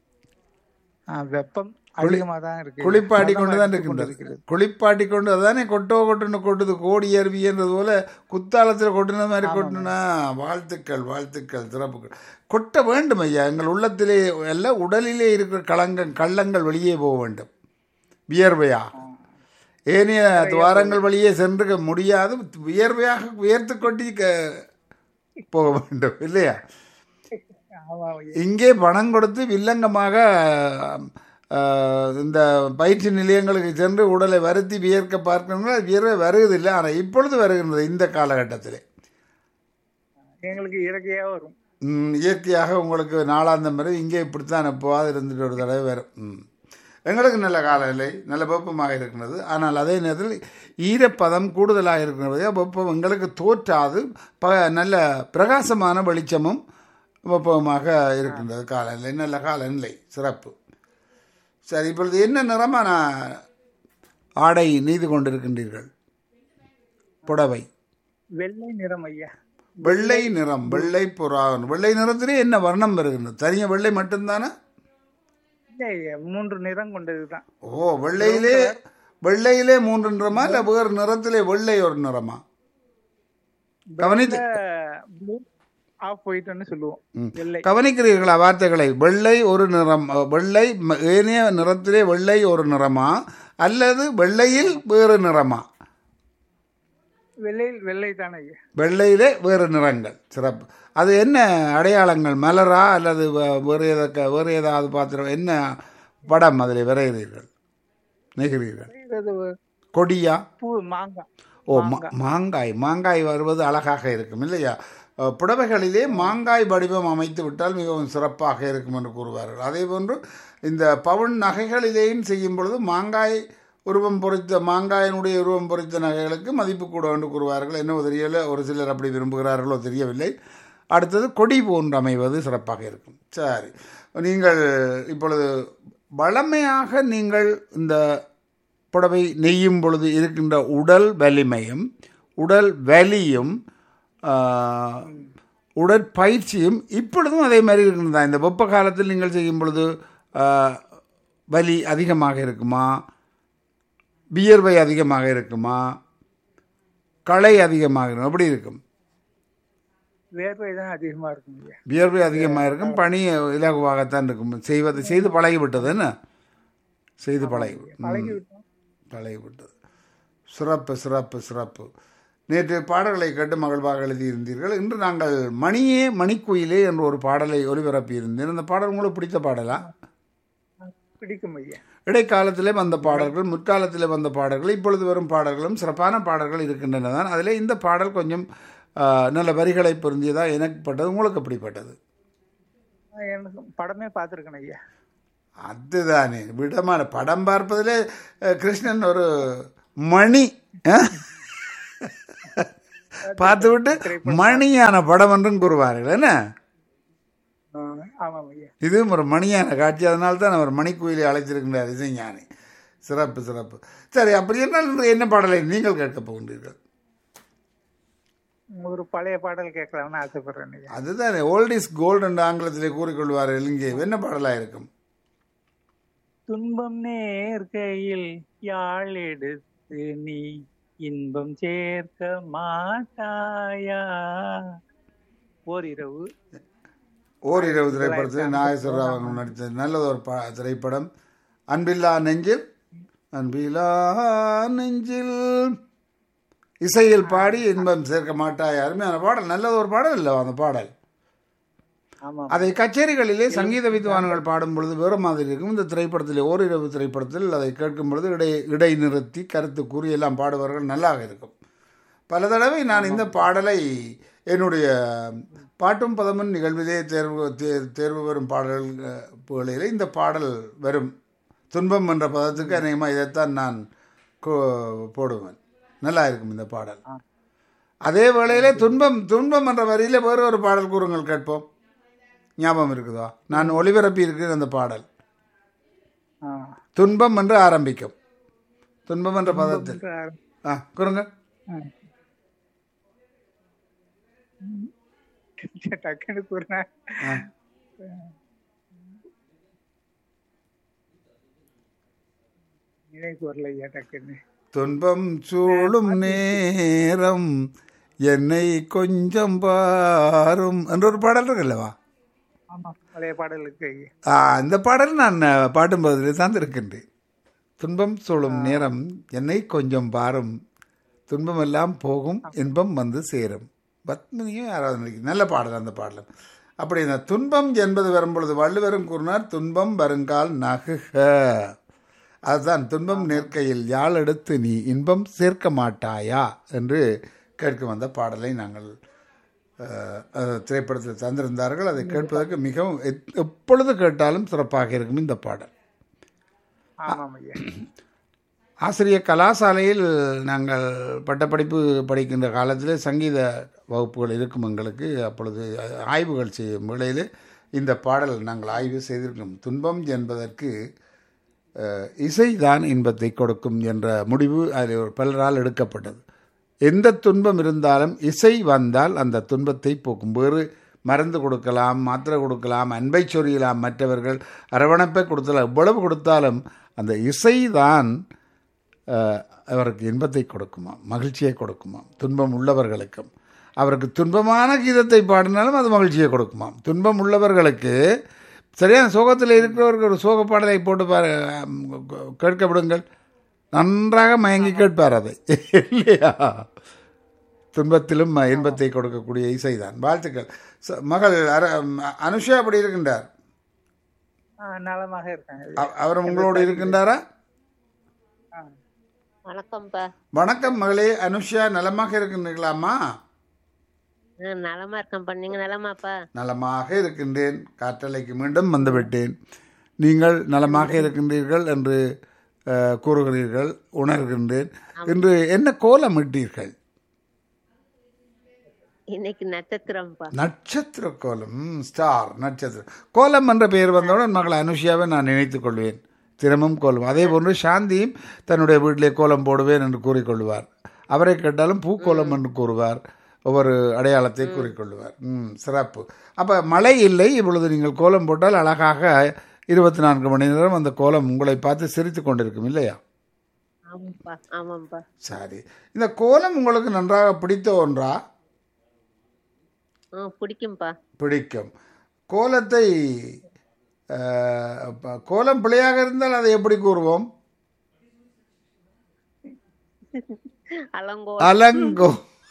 ஆ வெப்பம் அதிகமா தான் இருக்கு குளிப்பாட்டி கொண்டு தான் மதம் இருக்கின்றது இருக்கிறது. குளிப்பாட்டி கொண்டு அதானே கொட்டோ கொட்டுன்னு கொட்டுது கோடி அருவின்றது போல குத்தாலத்தில் கொட்டின மாதிரி கொட்டுனா வாழ்த்துக்கள் வாழ்த்துக்கள் சிறப்புகள் கொட்ட வேண்டும் ஐயா எங்கள் உள்ளத்திலே அல்ல உடலிலே இருக்கிற களங்கள் கள்ளங்கள் வெளியே போக வேண்டும் வியர்வையா ஏனைய துவாரங்கள் வழியே சென்று முடியாது வியர்வையாக உயர்த்து கொட்டி க- போக வேண்டும் இல்லையா ஆமா ஐயா. இங்கே பணம் கொடுத்து வில்லங்கமாக அஹ், இந்த பயிற்சி நிலையங்களுக்கு சென்று உடலை வருத்தி வியர்க்க பார்க்கணுங்களா வியர்வை வருவதில்லை ஆனால் இப்பொழுது வருகின்றது இந்த காலகட்டத்தில் எங்களுக்கு இயற்கையா வரும் ம், இயற்கையாக உங்களுக்கு நாளாந்தம் வரை இங்கே இப்படித்தான் எப்போவாது இருந்துட்டு ஒரு தடவை வரும் ம். எங்களுக்கு நல்ல காலநிலை நல்ல வெப்பமாக இருக்கிறது ஆனால் அதே நேரத்தில் ஈரப்பதம் கூடுதலாக இருக்கிறது வெப்பம் எங்களுக்கு தோற்றாது ப நல்ல பிரகாசமான வெளிச்சமும் வெப்பமாக இருக்கின்றது காலநிலை நல்ல காலநிலை சிறப்பு சரி இப்பொழுது என்ன நிறமான ஆடை நெய்து கொண்டிருக்கின்றீர்கள் புடவை வெள்ளை நிறம் ஐயா வெள்ளை நிறம் வெள்ளை புறா வெள்ளை நிறத்திலே என்ன வர்ணம் வருகின்றது தனியாக வெள்ளை மட்டும்தானே இல்லை ஐயா மூன்று நிறம் கொண்டதுதான் ஓ வெள்ளையிலே வெள்ளையிலே மூன்று நிறமா இல்ல வேறு நிறத்திலே வெள்ளை ஒரு நிறமா கவனித்து ப்ளூ ஆஃப் ஒயிட்னு சொல்லுவோம் ம். வெள்ளை கவனிக்கிறீர்களா வார்த்தைகளை வெள்ளை ஒரு நிறம் அ, வெள்ளை ம- ஏனைய நிறத்திலே வெள்ளை ஒரு நிறமா அல்லது வெள்ளையில் வேறு நிறமா வெள்ளையில் வெள்ளை தானே ஐயா வெள்ளையிலே வேறு நிறங்கள் சிறப்பு அது என்ன அடையாளங்கள் மலரா அல்லது வே- வேறு எதற்க வேறு ஏதாவது பாத்திரம் என்ன படம் அதில் வரைகிறீர்கள் நெய்கிறீர்கள் இது கொடியா பூ மாங்காய் ஓ மா- மாங்காய் மாங்காய் வருவது அழகாக இருக்கும் இல்லையா அஹ், புடவைகளிலே மாங்காய் வடிவம் அமைத்து விட்டால் மிகவும் சிறப்பாக இருக்கும் என்று கூறுவார்கள் அதே போன்று இந்த பவுன் நகைகளிலேயும் செய்யும் பொழுது மாங்காய் உருவம் பொறித்த மாங்காயினுடைய உருவம் பொறித்த நகைகளுக்கு மதிப்பு கூட என்று கூறுவார்கள் என்னவோ தெரியல ஒரு சிலர் அப்படி விரும்புகிறார்களோ தெரியவில்லை அடுத்தது கொடி போன்று அமைவது சிறப்பாக இருக்கும் சரி நீங்கள் இப்பொழுது வளமையாக நீங்கள் இந்த புடவை நெய்யும் பொழுது இருக்கின்ற உடல் வலிமையும் உடல் வலியும் ஆஹ், உடற்பயிற்சியும் இப்பொழுதும் அதே மாதிரி இருக்கின்றதா இந்த வெப்ப காலத்தில் நீங்கள் செய்யும் பொழுது ஆஹ், வலி அதிகமாக இருக்குமா வியர்வை அதிகமாக இருக்குமா களை அதிகமாக இருக்கும் எப்படி இருக்கும் வேர்வை தான் அதிகமா இருக்கும் ஐயா வியர்வை அதிகமாக இருக்கும் பனி இலகுவாகத்தான் இருக்கும் செய்வது செய்து பழகிவிட்டது என்ன செய்து பழகி பழகி ம். விட்டோம் பழகிவிட்டது சிறப்பு சிறப்பு சிறப்பு நேற்று பாடல்களை கேட்டு மகிழ்வாக எழுதியிருந்தீர்கள் இன்று நாங்கள் மணியே மணிக்குயிலே என்ற ஒரு பாடலை ஒலிபரப்பி இருந்தேன் அந்த பாடல் உங்களுக்கு பிடித்த பாடலா பிடிக்கும் ஐயா இடைக்காலத்திலே வந்த பாடல்கள் முற்காலத்திலே வந்த பாடல்கள் இப்பொழுது வரும் பாடல்களும் சிறப்பான பாடல்கள் இருக்கின்றன தான் அதில் இந்த பாடல் கொஞ்சம் ஆ, நல்ல வரிகளை பொருந்தியதாக எனக்கு பட்டது உங்களுக்கு எப்படிப்பட்டது ஆஹ் எனக்கு படமே பார்த்துருக்கேன் ஐயா அதுதானே விடமான படம் பார்ப்பதிலே அஹ், கிருஷ்ணன் ஒரு மணி அஹ்? பார்த்துவிட்டு மணியான படம் என்றும் கூறுவார்கள் என்ன ஆஹ் ஆமாம் ஐயா இதுவும் ஒரு மணியான காட்சி அதனால தான் அவர் மணிக்குயிலை அழைத்திருக்கின்றார் இசைஞானி சிறப்பு சிறப்பு சரி அப்படி என்றால் இன்று என்ன பாடலை நீங்கள் கேட்கப் போகின்றீர்கள் ஒரு பழைய பாடல் கேட்கலாம்னு ஆசைப்படுறேன் ஐயா அதுதான் ஓல்ட் இஸ் கோல்டு என்று ஆங்கிலத்திலே கூறிக்கொள்வார்கள் இங்கே என்ன பாடலாக இருக்கும் துன்பம் நேர்கையில் யாழ் எடுத்து நீ இன்பம் சேர்க்க மாட்டாயா ஓரிரவு ஓரிரவு திரைப்படத்தில் நாகேஸ்வரராவ் அவர்கள் நடித்த நல்லது ஒரு பா திரைப்படம் அன்பில்லா நெஞ்சில் அன்பில்லா நெஞ்சில் இசையில் பாடி இன்பம் சேர்க்க மாட்டாய் அருமையான பாடல் நல்லது ஒரு பாடல் இல்லை அந்த பாடல் ஆமாம் அதை கச்சேரிகளிலே சங்கீத வித்வான்கள் பாடும் பொழுது வேறு மாதிரி இருக்கும் இந்த திரைப்படத்தில் ஓரிரவு திரைப்படத்தில் அதை கேட்கும் பொழுது இடை இடை நிறுத்தி கருத்து கூறி எல்லாம் பாடுவார்கள் நல்லாக இருக்கும் பல தடவை நான் இந்த பாடலை என்னுடைய பாட்டும் பதமும் நிகழ்விலே தேர்வு தே- தேர்வு பெறும் பாடல்களிலே இந்த பாடல் வரும் துன்பம் என்ற பதத்துக்கு அநேகமாக இதைத்தான் நான் கோ- போடுவேன் நல்லா இருக்கும் இந்த பாடல் அதே வேளையிலே துன்பம் துன்பம் என்ற வரியிலே வேறு ஒரு பாடல் கூறுங்கள் கேட்போம் ஞாபகம் இருக்குதா நான் ஒளிபரப்பி இருக்கிற அந்த பாடல் ஆஹ் துன்பம் என்று ஆரம்பிக்கும் துன்பம் என்ற பதத்தில் ஆ கூறுங்க டக்குன்னு கூறினேன் ஆ. நினைவுக்கு வரல ஐயா டக்குன்னு துன்பம் சூழும் நேரம் என்னை கொஞ்சம் பாரும் என்ற ஒரு பாடல் இருக்குல்லவா ஆமாம் பழைய பாடலுக்கு ஐயா ஆ, இந்த பாடல் நான் பாட்டும் பகுதியில் தான் இருக்கின்றேன் துன்பம் சூழும் நேரம் என்னை கொஞ்சம் பாரும் துன்பமெல்லாம் போகும் இன்பம் வந்து சேரும் பத்மினியும் யாராவது நினைக்கிறேன். நல்ல பாடல் அந்த பாடலும் அப்படி இந்த துன்பம் என்பது வரும்பொழுது வள்ளுவரும் கூறினார் துன்பம் வருங்கால் நகுக அதுதான் துன்பம் நேர்க்கையில் யாழ் எடுத்து நீ இன்பம் சேர்க்க மாட்டாயா என்று கேட்க வந்த பாடலை நாங்கள் அஹ், அஹ், திரைப்படத்தில் தந்திருந்தார்கள் அதை கேட்பதற்கு மிகவும் எத்- எப்பொழுது கேட்டாலும் சிறப்பாக இருக்கும் இந்த பாடல் ஆமாம் ஐயா ஆசிரியர் கலாசாலையில் நாங்கள் பட்டப்படிப்பு படிக்கின்ற காலத்தில் சங்கீத வகுப்புகள் இருக்கும் எங்களுக்கு அப்பொழுது ஆய்வுகள் செய்யும் வேளையில் இந்த பாடல் நாங்கள் ஆய்வு செய்திருக்கோம் துன்பம் என்பதற்கு அஹ், இசைதான் இன்பத்தை கொடுக்கும் என்ற முடிவு அதில் ஒரு பலரால் எடுக்கப்பட்டது எந்த துன்பம் இருந்தாலும் இசை வந்தால் அந்த துன்பத்தை போக்கும் வேறு மருந்து கொடுக்கலாம் மாத்திரை கொடுக்கலாம் அன்பை சொரியலாம் மற்றவர்கள் அரவணைப்பை கொடுத்தலாம் எவ்வளவு கொடுத்தாலும் அந்த இசைதான் அஹ், அவருக்கு இன்பத்தை கொடுக்குமாம் மகிழ்ச்சியை கொடுக்குமாம் துன்பம் உள்ளவர்களுக்கும் அவருக்கு துன்பமான கீதத்தை பாடினாலும் அது மகிழ்ச்சியை கொடுக்குமாம் துன்பம் உள்ளவர்களுக்கு சரியான சோகத்தில் இருக்கிறவருக்கு ஒரு சோக பாடலை போட்டு பாரு கேட்க விடுங்கள் நன்றாக மயங்கி கேட்பார் அதை இல்லையா துன்பத்திலும் இன்பத்தை கொடுக்கக்கூடிய இசைதான் வாழ்த்துக்கள் ச- மகள் அர அனுஷா அப்படி இருக்கின்றார் ஆஹ் நலமாக இருக்காங்க ஐயா. அவ- அவர் உங்களோடு இருக்கின்றாரா ஆஹ் வணக்கம்ப்பா வணக்கம் மகளே அனுஷா நலமாக இருக்கின்றீர்களாம்மா ஆ, நலமா இருக்கேன்ப்பா நீங்க நலமாப்பா நலமாக இருக்கின்றேன் காற்றலைக்கு மீண்டும் வந்துவிட்டேன் நீங்கள் நலமாக இருக்கின்றீர்கள் என்று அஹ், கூறுகிறீர்கள் உணர்கின்றேன் இன்று என்ன கோலம் இட்டீர்கள் இன்னைக்கு நட்சத்திரம்ப்பா நட்சத்திர கோலம் ம், ஸ்டார் நட்சத்திரம் கோலம் என்ற பெயர் வந்தவுடன் மகள் அனுஷியாவை நான் நினைத்துக் கொள்வேன் தினமும் கோலம் அதே போன்று சாந்தியும் தன்னுடைய வீட்டிலே கோலம் போடுவேன் என்று கூறிக்கொள்வார் அவரை கேட்டாலும் பூக்கோலம் என்று கூறுவார் ஒவ்வொரு அடையாளத்தை கூறிக்கொள்வார் ம் சிறப்பு அப்போ மழை இல்லை இப்பொழுது நீங்கள் கோலம் போட்டால் அழகாக இருபத்தி நான்கு மணி நேரம் அந்த கோலம் உங்களை பார்த்து சிரித்து கொண்டிருக்கும் இல்லையா ஆமாப்பா ஆமாப்பா சரி இந்த கோலம் உங்களுக்கு நன்றாக பிடித்த ஒன்றா ஆ பிடிக்கும்பா பிடிக்கும் கோலத்தை அஹ், ப- கோலம் பிழையாக இருந்தால் அதை எப்படி கூறுவோம் அலங்கோ அலங்கோ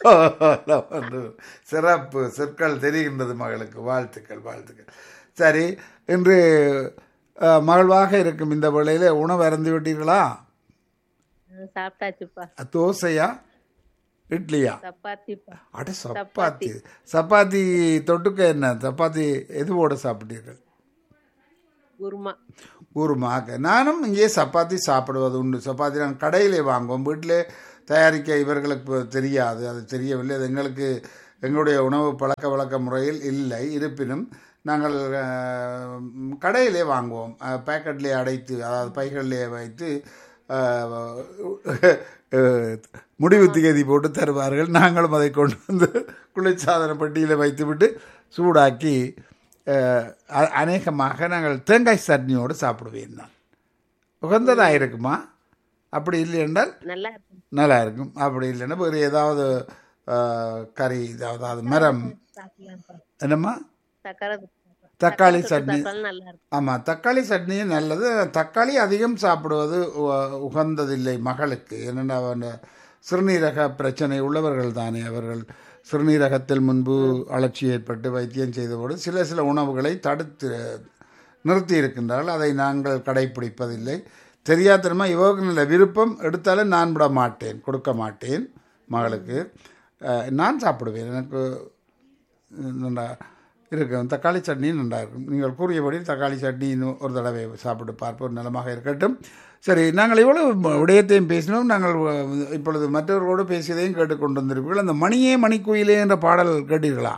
சிறப்பு சொற்கள் தெரிகின்றது மகளுக்கு வாழ்த்துக்கள் வாழ்த்துக்கள் சரி இன்று அஹ், மகிழ்வாக இருக்கும் இந்த வேளையில உணவு அருந்தி விட்டீர்களா ஆ, சாப்பிட்டாச்சுப்பா தோசையா இட்லியா சப்பாத்திப்பா அட சப்பாத்தி சப்பாத்தி தொட்டுக்க என்ன சப்பாத்தி எது போட சாப்பிட்டீர்கள் குருமா குருமாக நானும் இங்கே சப்பாத்தி சாப்பிடுவது உண்டு சப்பாத்தி நான் கடையிலே வாங்குவோம் வீட்டிலே தயாரிக்க இவர்களுக்கு இப்ப தெரியாது அது தெரியவில்லை அது எங்களுக்கு எங்களுடைய உணவு பழக்க வழக்க முறையில் இல்லை இருப்பினும் நாங்கள் அஹ், கடையிலே வாங்குவோம் பேக்கெட்லேயே அடைத்து அதாவது பைகளிலே வைத்து அஹ், அஹ், முடிவு திகதி போட்டு தருவார்கள் நாங்களும் அதை கொண்டு வந்து குளிர்சாதன பெட்டியில் வைத்துவிட்டு சூடாக்கி அஹ், அ- அநேகமாக நாங்கள் தேங்காய் சட்னியோடு சாப்பிடுவேன் நான் உகந்ததாக இருக்குமா அப்படி இல்லை என்றால் நல்லா இருக்கும் நல்லா இருக்கும் அப்படி இல்லைன்னா வேறு ஏதாவது அஹ், கறி அதாவது மரம் சாப்பிடலாம்ப்பா என்னம்மா தக்காளி தக்காளி சட்னி தக்காளி நல்லா இருக்கும் ஆமாம் தக்காளி சட்னியும் நல்லது தக்காளி அதிகம் சாப்பிடுவது உ- உகந்ததில்லை மகளுக்கு என்னென்னா அவன் சிறுநீரக பிரச்சனை உள்ளவர்கள் தானே அவர்கள் சிறுநீரகத்தில் முன்பு அழற்சி ஏற்பட்டு வைத்தியம் செய்தபோது சில சில உணவுகளை தடுத்து நிறுத்தி இருக்கின்றார்கள் அதை நாங்கள் கடைப்பிடிப்பதில்லை தெரியாதனமா இவருக்கு நல்ல விருப்பம் எடுத்தாலும் நான் விட மாட்டேன் கொடுக்க மாட்டேன் மகளுக்கு அஹ், நான் சாப்பிடுவேன் எனக்கு நல்லா இருக்கும் தக்காளி சட்னி நல்லா இருக்கும் நீங்கள் கூறியபடி தக்காளி சட்னி இன்னும் ஒரு தடவை சாப்பிட்டு பார்ப்போம் நலமாக இருக்கட்டும் சரி நாங்கள் இவ்வளவு விடயத்தையும் பேசினோம் நாங்கள் அஹ், இப்பொழுது மற்றவர்களோடு பேசியதையும் கேட்டுக்கொண்டு வந்திருப்பீர்கள் அந்த மணியே மணிக்குயிலே என்ற பாடல் கேட்டீர்களா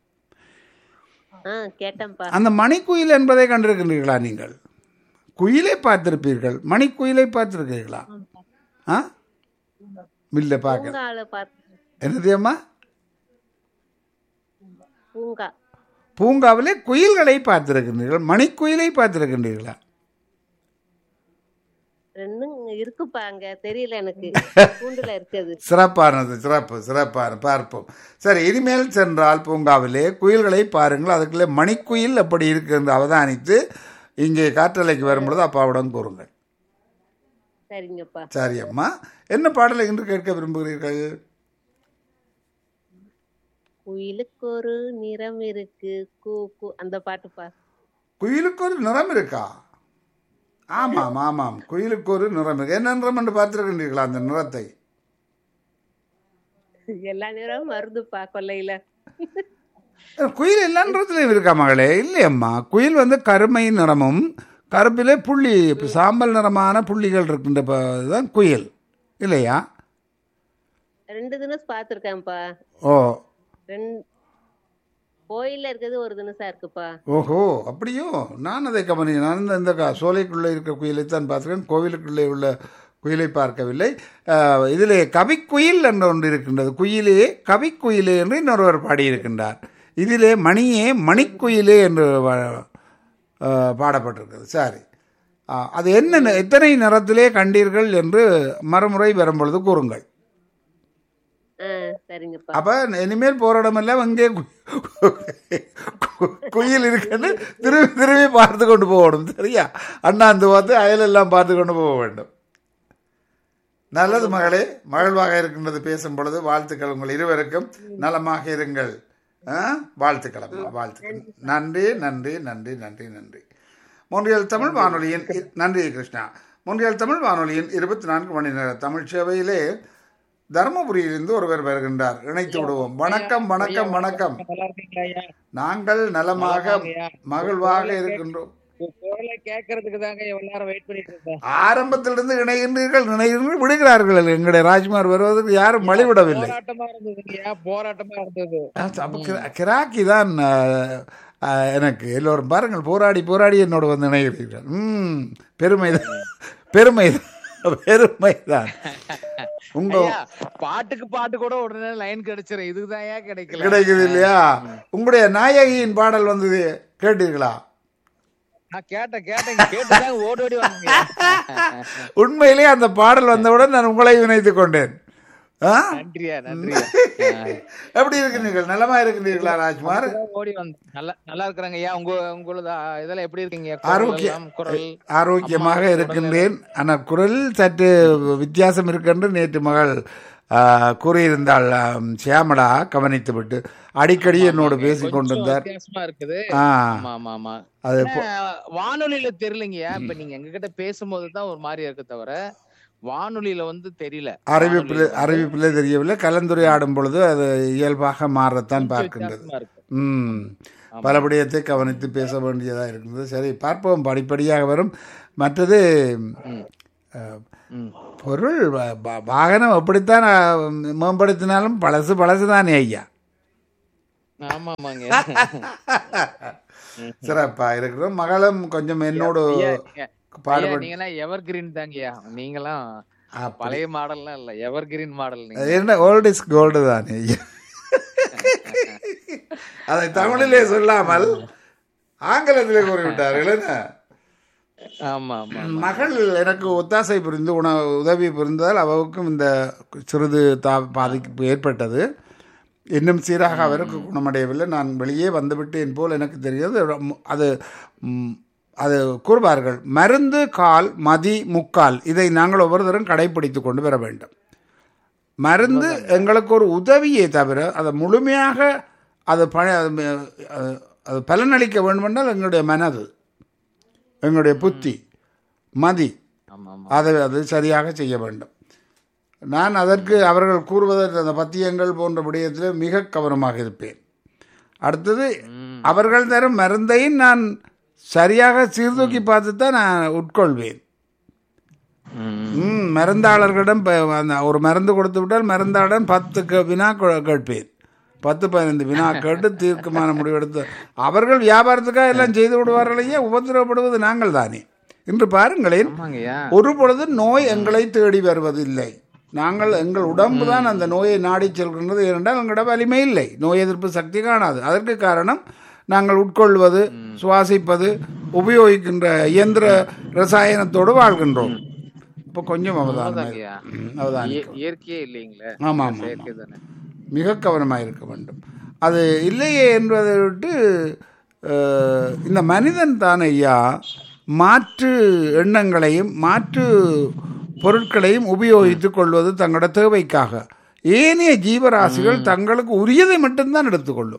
ஆ கேட்டேன்ப்பா அந்த மணிக்குயில் என்பதை கண்டிருக்கின்றீர்களா நீங்கள் குயிலை பார்த்திருப்பீர்கள் மணிக்குயிலை பார்த்திருக்கிறீர்களா ஆ இல்லை பார்க்க பூங்கால பார்த்து என்னது அம்மா பூங்கா பூங்காவிலே குயில்களை பார்த்திருக்கின்றீர்கள் மணிக்குயிலை பார்த்திருக்கின்றீர்களா ரெண்டும் இருக்குப்பா அங்க தெரியல எனக்கு கூண்டுல இருக்குது சிறப்பானது சிறப்பு சிறப்பான பார்ப்போம் சரி இனிமேல் சென்றால் பூங்காவிலே குயில்களை பாருங்கள் அதுக்குள்ளே மணிக்குயில் அப்படி இருக்கு என்று அவதானித்து இங்கே காற்றலைக்கு வரும்பொழுது அப்பாவிடம் கூறுங்கள் சரிங்கப்பா சரி அம்மா என்ன பாடலை இன்று கேட்க விரும்புகிறீர்கள் குயிலுக்கு ஒரு நிறம் இருக்கு கூ கூ அந்த பாட்டுப்பா குயிலுக்கு ஒரு நிறம் இருக்கா ஆமாம் ஆமாம் குயிலுக்கு ஒரு நிறம் இருக்கு என்ன நிறம் என்று பார்த்திருக்கின்றீர்களா அந்த நிறத்தை எல்லா நிறமும் வருதுப்பா கொல்லையில குயில் எல்லா நிறத்துலையும் இருக்கா மகளே இல்லையம்மா குயில் வந்து கருமை நிறமும் கருப்பிலே புள்ளி இப்ப சாம்பல் நிறமான புள்ளிகள் இருக்கின்ற ப- இதுதான் குயில் இல்லையா ரெண்டு தினசு பார்த்துருக்கேன்ப்பா ஓ ரெண்டு கோயில்ல இருக்கிறது ஒரு தினசா இருக்குப்பா ஓஹோ அப்படியோ நான் அதை கவனி நான் இந்த இந்த க- சோலைக்குள்ளே இருக்கிற குயிலை தான் பார்த்துருக்கேன் கோவிலுக்குள்ளே உள்ள குயிலை பார்க்கவில்லை ஆஹ், இதிலே கவிக்குயில் என்று ஒன்று இருக்கின்றது குயிலே கவிக்குயிலே என்று இன்னொருவர் பாடியிருக்கின்றார் இதிலே மணியே மணிக்குயிலே என்று வ- ஆஹ், பாடப்பட்டிருக்கிறது சரி ஆஹ், அது என்ன நி- எத்தனை நிறத்திலே கண்டீர்கள் என்று மறுமுறை வரும்பொழுது கூறுங்கள் ஆ சரிங்கப்பா அப்ப இனிமேல் போற இடமெல்லாம் அங்கே கு- கு- குயில் இருக்குன்னு திரும்பி திரும்பி பார்த்து கொண்டு போகணும் சரியா அண்ணாந்து பார்த்து அயலெல்லாம் பார்த்து கொண்டு போக வேண்டும் நல்லது மகளே மகிழ்வாக இருக்கின்றது பேசும் பொழுது வாழ்த்துக்கள் உங்கள் இருவருக்கும் நலமாக இருங்கள் ஆ? வாழ்த்துக்கள் அம்மா வாழ்த்துக்கள் நன்றி நன்றி நன்றி நன்றி நன்றி மொன்றியல் தமிழ் வானொலியின் இ- நன்றி கிருஷ்ணா மொன்றியல் தமிழ் வானொலியின் இருபத்தி நான்கு மணி நேர தமிழ் சேவையிலே தருமபுரியிலிருந்து ஒருவர் வருகின்றார் இணைத்து விடுவோம் வணக்கம் வணக்கம் வணக்கம் நல்லா இருக்கீங்களா ஐயா நாங்கள் நலமாக ஐயா. மகிழ்வாக இருக்கின்றோம் உங்க குரலை கேட்கறதுக்கு தாங்க இவ்வளவு நேரம் வெயிட் பண்ணிட்டு இருந்தேன் ஆரம்பத்திலிருந்து இணைகின்றீர்கள் இணைகின்றீர்கள் விடுகிறார்கள் எங்களுடைய ராஜ்குமார் வருவதற்கு யாரும் வழிவிடவில்லை போராட்டமா இருந்ததுங்கய்யா போராட்டமா இருந்தது அப்போ கிரா- கிராக்கி தான் அஹ், அஹ், எனக்கு எல்லோரும் பாருங்கள் போராடி போராடி என்னோட வந்து இணைகிறீர்கள் ம் பெருமைதான் பெருமைதான் பெருமைதான் உங்க ஐயா பாட்டுக்கு பாட்டு கூட உடனே லைன் கிடைச்சிரும் இதுதான் ஏன் கிடைக்கல கிடைக்குது இல்லையா உங்களுடைய நாயகியின் பாடல் வந்தது கேட்டீர்களா நான் கேட்டேன் கேட்டேன் கேட்டுதான் ஓடி ஓடி வந்தீங்க உண்மையிலேயே அந்த பாடல் வந்தவுடன் நான் உங்களை இணைத்துக் கொண்டேன் ஆ? நன்றியா நன்றியா எப்படி இருக்கிறீர்கள் நலமா இருக்கிறீர்களா ராஜ்குமார் ஆ, ஓடி வந்து நல்லா நல்லா இருக்கிறாங்க ஐயா உங்க உங்களது ஆ, இதெல்லாம் எப்படி இருக்கீங்க குரல் ஆரோக்கிய எல்லாம், குரல் ஆரோக்கியமாக அம்மா, இருக்கின்றேன் ஆனால் குரல் சற்று வித்தியாசம் இருக்கின்ற நேற்று மகள் ஆஹ், கூறியிருந்தாள் ஆம், சியாமளா கவனித்து விட்டு அடிக்கடி என்னோடு பேசிக் கொஞ்சம் கொண்டிருந்தார் வித்தியாசமா இருக்குது ஆ ஆமா ஆமா ஆமா அது ஆனா, வானொலியில தெரியலங்கய்யா இப்ப நீங்க எங்ககிட்ட பேசும்போது தான் ஒரு மாதிரி இருக்கு தவிர வானொலியில வந்து தெரியல அறிவிப்பில் வானொலியில வந்து அறிவிப்பிலே தெரியவில்லை கலந்துரையாடும் பொழுது அது இயல்பாக மாறத்தான் கொஞ்சம் பார்க்கின்றது வித்தியாசமா இருக்கு ம் ஆமா பல விடயத்தை கவனித்து பேச வேண்டியதாக இருக்கின்றது சரி பார்ப்போம் படிப்படியாக வரும் மற்றது ம் அஹ், ம் பொருள் வ- வ- வாகனம் எப்படித்தான் அஹ், மேம்படுத்தினாலும் பழசு பழசு தானே ஐயா ஆமா ஆமாங்க சிறப்பா இருக்கிறோம் மகளும் கொஞ்சம் என்னோடு ஐயா நீங்க ஐயா பாடுபட்டு நீங்கலாம் எவர் கிரீன் தாங்கய்யா நீங்களாம் அப்படி பழைய மாடல்லாம் இல்ல எவர் கிரீன் மாடல் நீங்க என்ன ஓல்ட் இஸ் கோல்டு தானே ஐயா அதை தமிழிலே சொல்லாமல் ஆங்கிலத்திலே கூறிவிட்டார்கள் என்ன ஆமா ஆமா ஆமா மகள் எனக்கு ஒத்தாசை புரிந்து உண உதவி புரிந்ததால் அவருக்கும் இந்த சிறிது தா பாதிப்பு ஏற்பட்டது இன்னும் சீராக அவருக்கு குணமடையவில்லை நான் வெளியே வந்துவிட்டேன் போல் எனக்கு தெரியாது ரொம்- அது ம், அது கூறுவார்கள் மருந்து கால் மதி முக்கால் இதை நாங்கள் ஒவ்வொருத்தரும் கடைப்பிடித்து கொண்டு வர வேண்டும் மருந்து எங்களுக்கு ஒரு உதவியே தவிர அதை முழுமையாக அது ப அது ம- அது- அது பலனளிக்க வேண்டுமென்றால் எங்களுடைய மனது எங்களுடைய புத்தி மதி ஆமா ஆமா அதை அது சரியாக செய்ய வேண்டும் நான் அதற்கு அவர்கள் கூறுவதற்கு அந்த பத்தியங்கள் போன்ற விடயத்தில் மிக கவனமாக இருப்பேன் அடுத்தது ம் அவர்கள் தரும் மருந்தையும் நான் சரியாக சீர்தூக்கி பார்த்து தான் நான் உட்கொள்வேன் ம் ம் மருந்தாளர்களிடம் ப- அந்த ஒரு மருந்து கொடுத்து விட்டால் மருந்தாளன் பத்து க- வினா கொ- கேட்பேன் பத்து பதினைந்து வினா கேட்டு தீர்க்கமான முடிவெடுத்து அவர்கள் வியாபாரத்துக்காக எல்லாம் செய்து விடுவார்களையே உபத்திரவப்படுவது நாங்கள் தானே இன்று பாருங்களேன் ஆமாங்கய்யா ஒரு பொழுது நோய் எங்களை தேடி வருவதில்லை நாங்கள் எங்கள் உடம்பு தான் அந்த நோயை நாடி செல்கின்றது ஏனென்றால் எங்களிடம் வலிமை இல்லை நோய் எதிர்ப்பு சக்தி காணாது அதற்கு காரணம் நாங்கள் உட்கொள்வது சுவாசிப்பது உபயோகிக்கின்ற இயந்திர ரசாயனத்தோடு வாழ்கின்றோம் இப்போ கொஞ்சம் அவதானம் உண்மைதாங்கய்யா. அவதானம் இய- இயற்கையே இல்லைங்களே ஆமாம் ஆமாம் செயற்கை தானே மிக கவனமாக இருக்க வேண்டும் அது இல்லையே என்பதை விட்டு அஹ், இந்த மனிதன் தான் ஐயா மாற்று எண்ணங்களையும் மாற்று பொருட்களையும் உபயோகித்துக் கொள்வது தங்களோட தேவைக்காக ஏனைய ஜீவராசிகள் தங்களுக்கு உரியதை மட்டும்தான் எடுத்துக்கொள்ளும்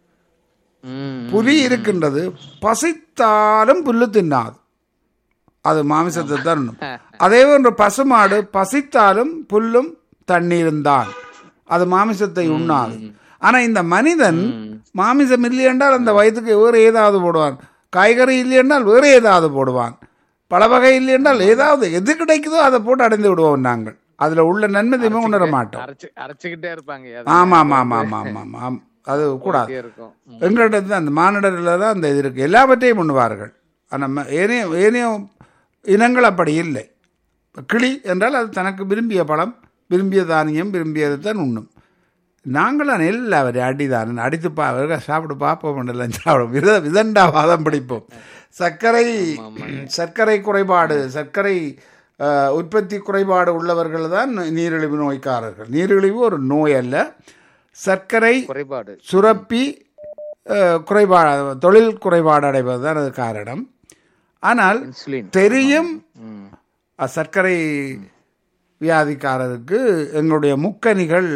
ம் புலி இருக்கின்றது பசித்தாலும் புல்லு தின்னாது அது மாமிசத்தை தான் உண்ணும் அதே போன்று பசுமாடு பசித்தாலும் புல்லும் தண்ணீரும் தான் அது மாமிசத்தை உண்ணாது ஆனா இந்த மனிதன் மாமிசம் இல்லை என்றால் அந்த வயதுக்கு வேறு ஏதாவது போடுவான் காய்கறி இல்லை என்றால் வேறு ஏதாவது போடுவான் பல வகை இல்லை என்றால் ஏதாவது எது கிடைக்குதோ அதை போட்டு அடைந்து விடுவோம் நாங்கள் அதுல உள்ள நன்மை தீமை உணர மாட்டோம் அரைச்சு அரைச்சுக்கிட்டே இருப்பாங்க ஆமா ஆமா ஆமா ஆமா ஆமா ஆமா ஆம். அது கூடாது இருக்கும் ம். எங்கள்கிட்ட தான் அந்த மானிடரில் தான் அந்த இது இருக்குது எல்லாவற்றையும் உண்ணுவார்கள் ஆனால் ஏனைய ஏனைய இனங்கள் அப்படி இல்லை கிளி என்றால் அது தனக்கு விரும்பிய பழம் விரும்பிய தானியம் விரும்பியதை தான் உண்ணும் நாங்களும் எல்லாவரையும் அடிதான் அடித்து பா சாப்பிட்டு பார்ப்போம் எல்லாம் சாப்பிடும் வித விதண்டாவாதம் பிடிப்போம் சர்க்கரை சர்க்கரை குறைபாடு சர்க்கரை அஹ், உற்பத்தி குறைபாடு உள்ளவர்கள் தான் நீரிழிவு நோய்க்காரர்கள் நீரிழிவு ஒரு நோய் அல்ல சர்க்கரை குறைபாடு சுரப்பி அஹ், குறைபாடு தொழில் குறைபாடு அடைவது தான் அது காரணம் ஆனால் இன்சுலின் தெரியும் ம் அஹ், சர்க்கரை வியாதிக்காரருக்கு எங்களுடைய முக்கனிகள்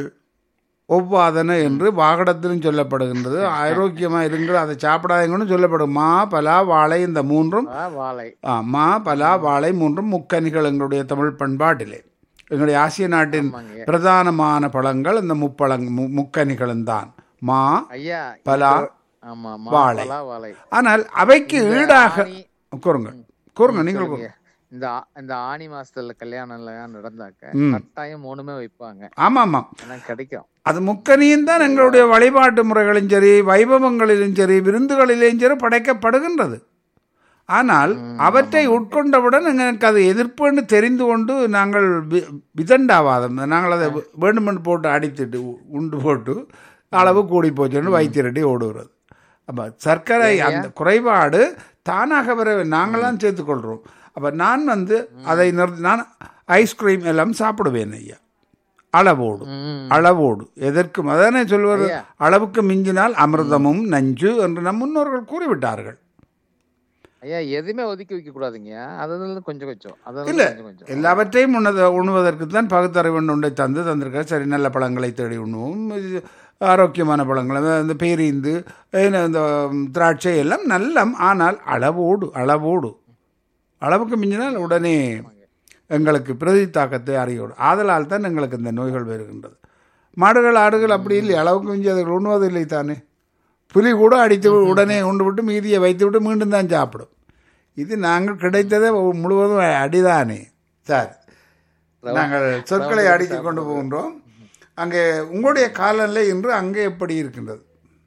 ஒவ்வாதன என்று வாகடத்திலும் சொல்லப்படுகின்றது ஆரோக்கியமாக இருங்கள் அதை சாப்பிடாதீங்கன்னு சொல்லப்படும் மா பலா வாழை இந்த மூன்றும் ஆ, வாழை ஆ, மா பலா வாழை மூன்றும் முக்கனிகள் எங்களுடைய தமிழ் பண்பாட்டிலே எங்களுடைய ஆசிய நாட்டின் ஆமாங்க பிரதானமான பழங்கள் இந்த முப்பழங் மு- முக்கனிகளும் தான் மா ஐயா பலா ஆமா ஆமா வாழை. பலா வாழை ஆனால் அவைக்கு இந்த ஈடாக ஆணி- கூறுங்க கூறுங்க நீங்கள் சொல்லுங்க. கூறுங்க இந்த ஆ- இந்த ஆணி மாசத்துல கல்யாணம் எல்லாம் நடந்தாக்க ம். கட்டாயம் மூணுமே வைப்பாங்க ஆமாம் ஆமாம் ஆனா கிடைக்கும் அது முக்கனியும் தான் எங்களுடைய வழிபாட்டு முறைகளும் சரி வைபவங்களிலும் சரி விருந்துகளிலும் சரி படைக்கப்படுகின்றது ஆனால் அவற்றை உட்கொண்டவுடன் எங்களுக்கு அது எதிர்ப்புன்னு தெரிந்து கொண்டு நாங்கள் வி- விதண்டாவாதம் நாங்கள் அதை வேண்டுமென்று போட்டு அடித்துட்டு உ- உண்டு போட்டு அளவு கூடி போச்சுன்னு வைத்திரட்டி ஓடுகிறது அப்போ சர்க்கரை அந்த குறைபாடு தானாக வர நாங்களாம் சேர்த்துக்கொள்கிறோம் அப்போ நான் வந்து அதை நிறுத்தி நான் ஐஸ்கிரீம் எல்லாம் சாப்பிடுவேன் ஐயா அளவோடு ம். அளவோடு எதற்கும் அதானே சொல்வது ஐயா. அளவுக்கு மிஞ்சினால் அமிர்தமும் நஞ்சு என்று நம் முன்னோர்கள் கூறிவிட்டார்கள் ஐயா எதுவுமே ஒதுக்கி வைக்க கூடாதுங்க அதுல கொஞ்சம் கொஞ்சம் அதுல இல்ல, கொஞ்சம் கொஞ்சம் எல்லாவற்றையும் உண்ணத உண்ணுவதற்கு தான் பகுத்தறிவு உண்டை தந்து தந்திருக்க சரி நல்ல பழங்களை தேடி உண்ணுவோம் இது ஆரோக்கியமான பழங்கள் அதாவது இந்த பேரீந்து ஏன்னா இந்த திராட்சை எல்லாம் நல்ல ஆனால் அளவோடு அளவோடு அளவுக்கு மிஞ்சினால் உடனே எங்களுக்கு பிரதி தாக்கத்தை அறியோடு ஆதலால் தான் எங்களுக்கு இந்த நோய்கள் வருகின்றது மாடுகள் ஆடுகள் அப்படி இல்லை அளவுக்கு மிஞ்சி அதுகள் உண்ணுவதில்லை தானே புலி கூட அடித்து வி- உடனே உண்டு விட்டு மீதியை வைத்து விட்டு மீண்டும் தான் சாப்பிடும் இது நாங்கள் கிடைத்ததே முழுவதும் அடிதானே சார் நாங்கள் சொற்களை அடுக்கிக் கொண்டு போகின்றோம் அங்கே உங்களுடைய காலநிலை இன்று அங்கே எப்படி இருக்கின்றது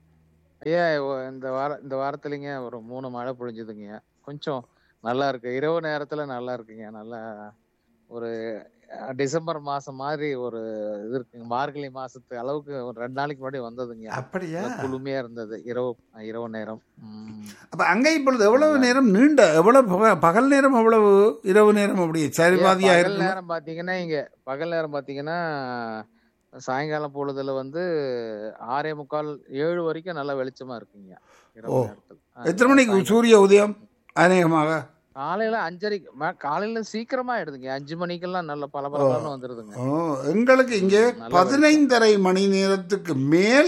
ஐயா ஒ- இந்த வார இந்த வாரத்துலங்க ஒரு மூணு மழை பொழிஞ்சுதுங்க கொஞ்சம் நல்லா இருக்கு இரவு நேரத்துல நல்லா இருக்குங்க நல்லா ஒரு அஹ், டிசம்பர் மாசம் மாதிரி ஒரு இது இருக்குங்க மார்கழி மாசத்து அளவுக்கு ஒரு ரெண்டு நாளைக்கு முன்னாடி வந்ததுங்க அப்படியா நல்லா குளுமையா இருந்தது இரவு இரவு நேரம் ம். அப்ப அங்கே இப்பொழுது எவ்வளவு நேரம் நீண்ட எவ்வளவு பக- பகல் நேரம் எவ்வளவு இரவு நேரம் அப்படி ஐயா, சரிபாதியா பகல் இருக்கு நேரம் பாத்தீங்கன்னா இங்க பகல் நேரம் பாத்தீங்கன்னா சாயங்காலம் பொழுதுல வந்து ஆறே முக்கால் ஏழு வரைக்கும் நல்லா வெளிச்சமா இருக்குங்க இரவு ஓ. நேரத்துல எத்தனை மணிக்கு சூரிய உதயம் அநேகமாக காலையில அஞ்சரைக்கு ம- காலையில சீக்கிரமா ஆயிடுதுங்க அஞ்சு மணிக்கெல்லாம் நல்ல பல வந்துருதுங்க ஓ எங்களுக்கு இங்கே நல்ல பதினைந்தரை மணி நேரத்துக்கு மேல்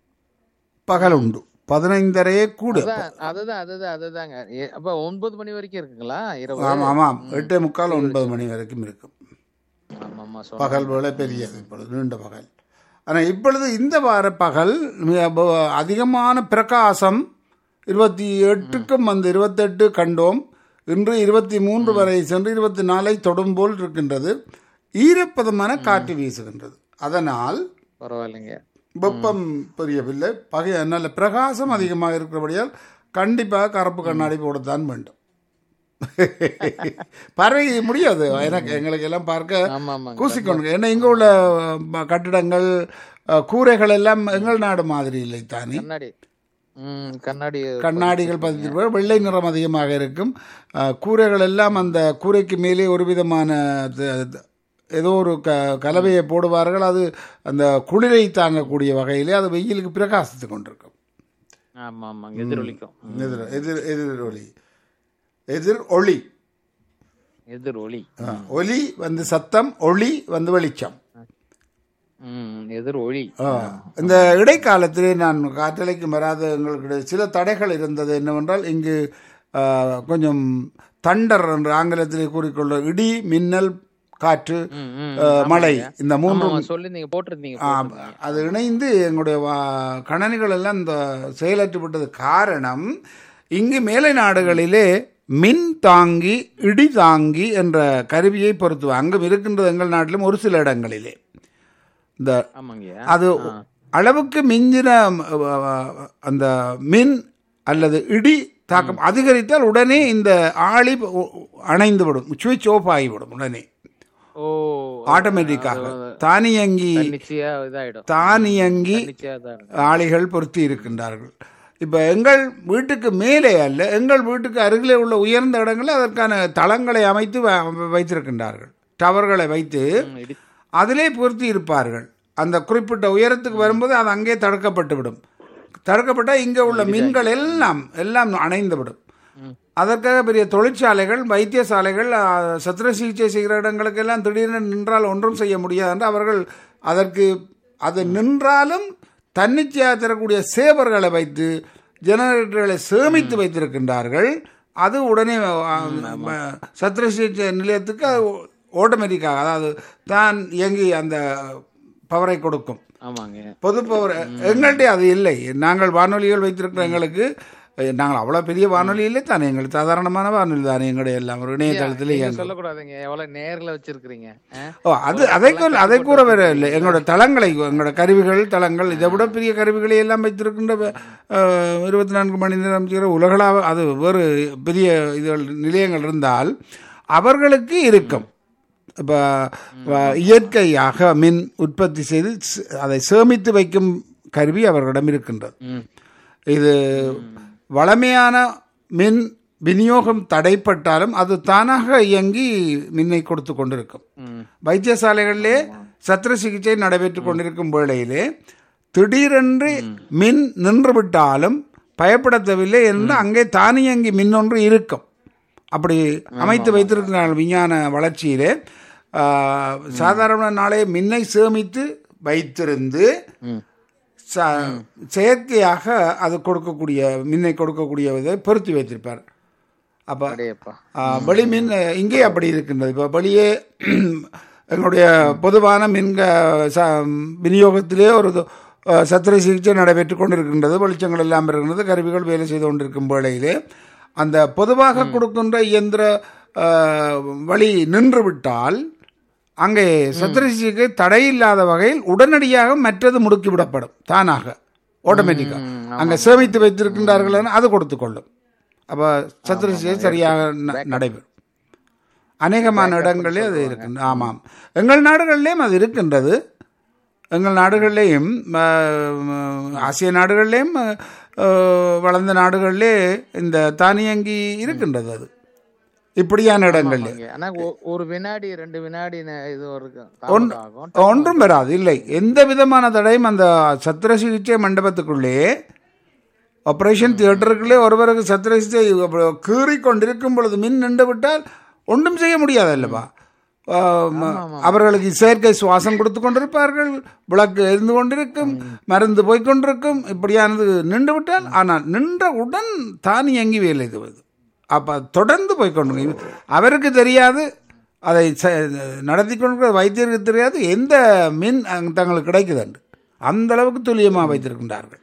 பகல் உண்டு பதினைந்தரையே கூட அதுதான் அதுதான் அதுதான் அதுதாங்க ஏ- அப்ப ஒன்பது மணி வரைக்கும் இருக்குங்களா இரவு ஆமாம் ஆமாம் ம். எட்டே முக்கால் ஒன்பது மணி வரைக்கும் இருக்கும் ஆமா ஆமா பகல் சொன்னாங்க. வேலை பெரியது இப்பொழுது நீண்ட பகல் ஆனால் இப்பொழுது இந்த வார பகல் மிக ப- அதிகமான பிரகாசம் இருபத்தி எட்டுக்கும் வந்து இருபத்தெட்டு கண்டோம் இன்று இருபத்தி மூன்று வரை சென்று இருபத்தி நாலை தொடும் போல் இருக்கின்றது ஈரப்பதமான காற்று வீசுகின்றது அதனால் பரவாயில்லைங்க வெப்பம் பெரியவில்லை பகை நல்ல பிரகாசம் அதிகமாக இருக்கிறபடியால் கண்டிப்பாக கருப்பு கண்ணாடி போடத்தான் வேண்டும் பறவை முடியாது எனக்கு எங்களுக்கு எல்லாம் பார்க்க ஆமா ஆமாங்க கூசிக்கொண்டு ஏன்னா இங்கே உள்ள அஹ், கட்டிடங்கள் அஹ், கூரைகள் எல்லாம் எங்கள் நாடு மாதிரி இல்லை தானே கண்ணாடி ம் கண்ணாடி கண்ணாடிகள் பதித்திருப்பார் வெள்ளை நிறம் அதிகமாக இருக்கும் அஹ், கூரைகள் எல்லாம் அந்த கூரைக்கு மேலே ஒரு விதமான த- த- ஏதோ ஒரு க கலவையை போடுவார்கள் அது அந்த குளிரை தாங்கக்கூடிய வகையிலே அது வெயிலுக்கு பிரகாசித்து கொண்டிருக்கும் ஆமா ஆமாங்க எதிரொலிக்கும் ம். எதிர் எதிர் எதிர் ஒளி எதிர் ஒளி எதிர் ஒளி அஹ், ஒலி வந்து சத்தம் ஒளி வந்து வெளிச்சம் ம் எதிர் ஒளி ஆ, இந்த இடைக்காலத்திலே நான் காற்றலைக்கு வராத எங்களுக்கு சில தடைகள் இருந்தது என்னவென்றால் இங்கு ஆ, கொஞ்சம் தண்டர் என்று ஆங்கிலத்திலே கூறிக்கொள்ள இடி மின்னல் காற்று ம், ம், ஆ, மழை ஆமாங்க. இந்த ஆமா மூன்றும் ஆமா சொல்லிருந்தீங்க போட்டிருந்தீங்க ஆ, போட்டிருந்தீங்க. அது இணைந்து எங்களுடைய வா- கணனிகள் எல்லாம் இந்த செயலற்று விட்டது காரணம் இங்கு மேலை நாடுகளிலே மின் தாங்கி இடி தாங்கி என்ற கருவியை பொருத்துவோம் அங்கும் இருக்கின்றது எங்கள் நாட்டிலும் ஒரு சில இடங்களிலே இந்த ஆமாங்கய்யா அது அளவுக்கு மிஞ்சின அஹ், அந்த மின் அல்லது இடி தாக்கம் அதிகரித்தால் உடனே இந்த ஆளி உ- அணைந்து விடும் சுவிட்ச் ஆஃப் ஆகிவிடும் உடனே ஓ ஆட்டோமேட்டிக்காக அது தானியங்கி தன்னிச்சையா இதாயிடும் தானியங்கி தன்னிச்சையா தான் இருக்கும். ஆளிகள் பொருத்தி இருக்கின்றார்கள் இப்போ எங்கள் வீட்டுக்கு மேலே அல்ல எங்கள் வீட்டுக்கு அருகிலே உள்ள உயர்ந்த இடங்களில் அதற்கான தளங்களை அமைத்து வ- வைத்திருக்கின்றார்கள் டவர்களை வைத்து ம், இடி- அதிலே பொருத்தி இருப்பார்கள் அந்த குறிப்பிட்ட உயரத்துக்கு வரும்போது அது அங்கே தடுக்கப்பட்டு விடும் தடுக்கப்பட்டால் இங்கே உள்ள மின்கள் எல்லாம் எல்லாம் அணைந்து விடும் ம். அதற்காக பெரிய தொழிற்சாலைகள் வைத்தியசாலைகள் ஆ, சத்திர சிகிச்சை செய்கிற இடங்களுக்கெல்லாம் திடீர்னு நின்றால் ஒன்றும் செய்ய முடியாது என்று அவர்கள் அதற்கு அது நின்றாலும் தன்னிச்சையாக தரக்கூடிய சேவர்களை வைத்து ஜெனரேட்டர்களை சேமித்து வைத்திருக்கின்றார்கள் அது உடனே ஆ, ம, சத்திர சிகிச்சை நிலையத்துக்கு ஆட்டோமேட்டிக்காக அதாவது தான் இயங்கி அந்த பவரை கொடுக்கும் ஆமாங்க பொது பவர் எங்கள்கிட்ட அது இல்லை நாங்கள் வானொலிகள் வைத்திருக்கிற எங்களுக்கு அஹ், நாங்கள் அவ்வளோ பெரிய வானொலி இல்லை தானே எங்களுக்கு சாதாரணமான வானொலி தானே எங்களுடைய எல்லாம் ஒரு இணையதளத்தில் நீங்க இயங்கும் சொல்லக்கூடாதுங்க எவ்வளவு நேர்ல வச்சிருக்கிறீங்க ஆ? ஓ அது அதை கூற அதை கூற வேற இல்லை எங்களோட தளங்களை எங்களோட கருவிகள் தளங்கள் இதை விட பெரிய கருவிகளை எல்லாம் வைத்திருக்கின்ற அஹ், இருபத்தி நான்கு மணி நேரம் செய்கிற உலகளாவ அது வேறு பெரிய இதுகள் நிலையங்கள் இருந்தால் அவர்களுக்கு இருக்கும் இப்போ இயற்கையாக மின் உற்பத்தி செய்து ச- அதை சேமித்து வைக்கும் கருவி அவர்களிடம் இருக்கின்றது ம். இது வளமையான மின் விநியோகம் தடைப்பட்டாலும் அது தானாக இயங்கி மின்னை கொடுத்து கொண்டிருக்கும் ம். வைத்தியசாலைகளிலே சத்திர சிகிச்சை நடைபெற்றுக் கொண்டிருக்கும் வேளையிலே திடீரென்று மின் நின்றுவிட்டாலும் பயப்பட தேவையில்லை என்று அங்கே தானியங்கி மின்னொன்று இருக்கும் அப்படி அமைத்து வைத்திருக்கிறார்கள் விஞ்ஞான வளர்ச்சியிலே ஆ, சாதாரண நாளே மின்னை சேமித்து வைத்திருந்து ம். ச- செயற்கையாக அது கொடுக்கக்கூடிய மின்னை கொடுக்கக்கூடிய இதை பொருத்தி வைத்திருப்பார் அப்போ அடேப்பா வெளிமின் இங்கே அப்படி இருக்கின்றது இப்போ வெளியே எங்களுடைய பொதுவான மின்க ச- விநியோகத்திலே ஒரு து- அஹ், சத்திர சிகிச்சை நடைபெற்று கொண்டிருக்கின்றது வெளிச்சங்கள் எல்லாம் இருக்கின்றது கருவிகள் வேலை செய்து கொண்டிருக்கும் வேளையிலே அந்த பொதுவாக கொடுக்கின்ற இயந்திர அஹ், வழி நின்று விட்டால் அங்கே சத்திர சிகிச்சைக்கு தடை இல்லாத வகையில் உடனடியாக மற்றது முடுக்கிவிடப்படும் தானாக ஆட்டோமேட்டிக்காக அங்கே சேமித்து வைத்திருக்கின்றார்கள் அது கொடுத்து கொள்ளும் அப்போ சத்திர சிகிச்சை சரியாக ந- நடைபெறும் அநேகமான இடங்களிலே அது இருக்கின்ற ஆமாம் எங்கள் நாடுகளிலேயும் அது இருக்கின்றது எங்கள் நாடுகளிலேயும் ஆஹ், ஆசிய நாடுகளிலேயும் ஆஹ், வளர்ந்த நாடுகளிலே இந்த தானியங்கி இருக்கின்றது அது இப்படியான இடங்களில் ஆமாங்க. ஆனா ஒ- ஒரு வினாடி ரெண்டு வினாடி நே- இது ஒரு ஒன்- தாமதம் ஆகும் ஒன்றும் வராது இல்லை எந்த விதமான தடையும் அந்த சத்திர சிகிச்சை மண்டபத்துக்குள்ளே ஆபரேஷன் தியேட்டருக்குள்ளே ஒருவருக்கு சத்திர சிகிச்சை கீறி கொண்டிருக்கும் பொழுது மின் நின்று விட்டால் ஒன்றும் செய்ய முடியாது அல்லவா ஆம், அவர்களுக்கு செயற்கை சுவாசம் கொடுத்து கொண்டிருப்பார்கள் விளக்கு எரிந்து கொண்டிருக்கும் மருந்து போய் கொண்டிருக்கும் இப்படியானது நின்று விட்டால் ஆனால் நின்றவுடன் தானியங்கி வேலை செய்வது அப்போ தொடர்ந்து போய் கொண்டு அவருக்கு தெரியாது அதை ச- நடத்தி கொண்டு வைத்தியருக்கு தெரியாது எந்த மின் அங்க தங்களுக்கு கிடைக்குதுண்டு அந்த அளவுக்கு துல்லியமாக வைத்திருக்கின்றார்கள்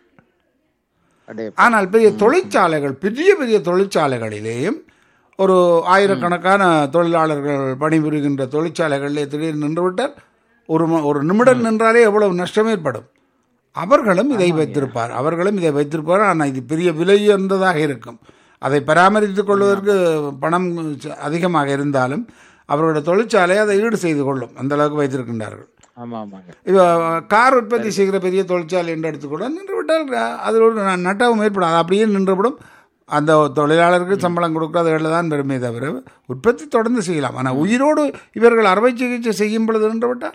அடே ஆனால் பெரிய தொழிற்சாலைகள் பெரிய பெரிய தொழிற்சாலைகளிலேயும் ஒரு ஆயிரக்கணக்கான தொழிலாளர்கள் பணிபுரிகின்ற தொழிற்சாலைகளிலே திடீர்னு நின்றுவிட்டால் ஒரு ம- ஒரு நிமிடம் நின்றாலே எவ்வளவு நஷ்டம் ஏற்படும் அவர்களும் இதை வைத்திருப்பார் அவர்களும் இதை வைத்திருப்பார் ஆனால் இது பெரிய விலை உயர்ந்ததாக இருக்கும் அதை பராமரித்துக் கொள்வதற்கு பணம் ச- அதிகமாக இருந்தாலும் அவர்களுடைய தொழிற்சாலை அதை ஈடு செய்து கொள்ளும் அந்த அளவுக்கு வைத்திருக்கின்றார்கள் ஆமா ஆமாங்க இப்போ கார் உற்பத்தி செய்கிற பெரிய தொழிற்சாலை என்று எடுத்துக்கூட நின்று விட்டால் அதில் ஒரு ந- நட்டவும் ஏற்படாது அப்படியே நின்றுவிடும் அந்த தொழிலாளருக்கு சம்பளம் கொடுக்காதவர்கள் தான் பெருமை தவிர உற்பத்தி தொடர்ந்து செய்யலாம் ஆனால் உயிரோடு இவர்கள் அறுவை சிகிச்சை செய்யும் பொழுது நின்று விட்டால்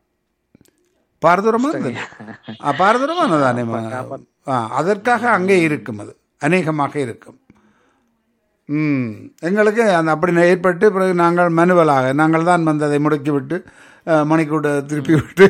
பாரதூரமானது ஆ, பாரதூரமானதானே ஆ அதற்காக அங்கே இருக்கும் அது அநேகமாக இருக்கும் ம் எங்களுக்கு அந்த அப்படி ஏற்பட்டு பிறகு நாங்கள் மனுவலாக நாங்கள் தான் வந்து அதை முடக்கிவிட்டு அஹ், மணிக்கூட திருப்பி விட்டு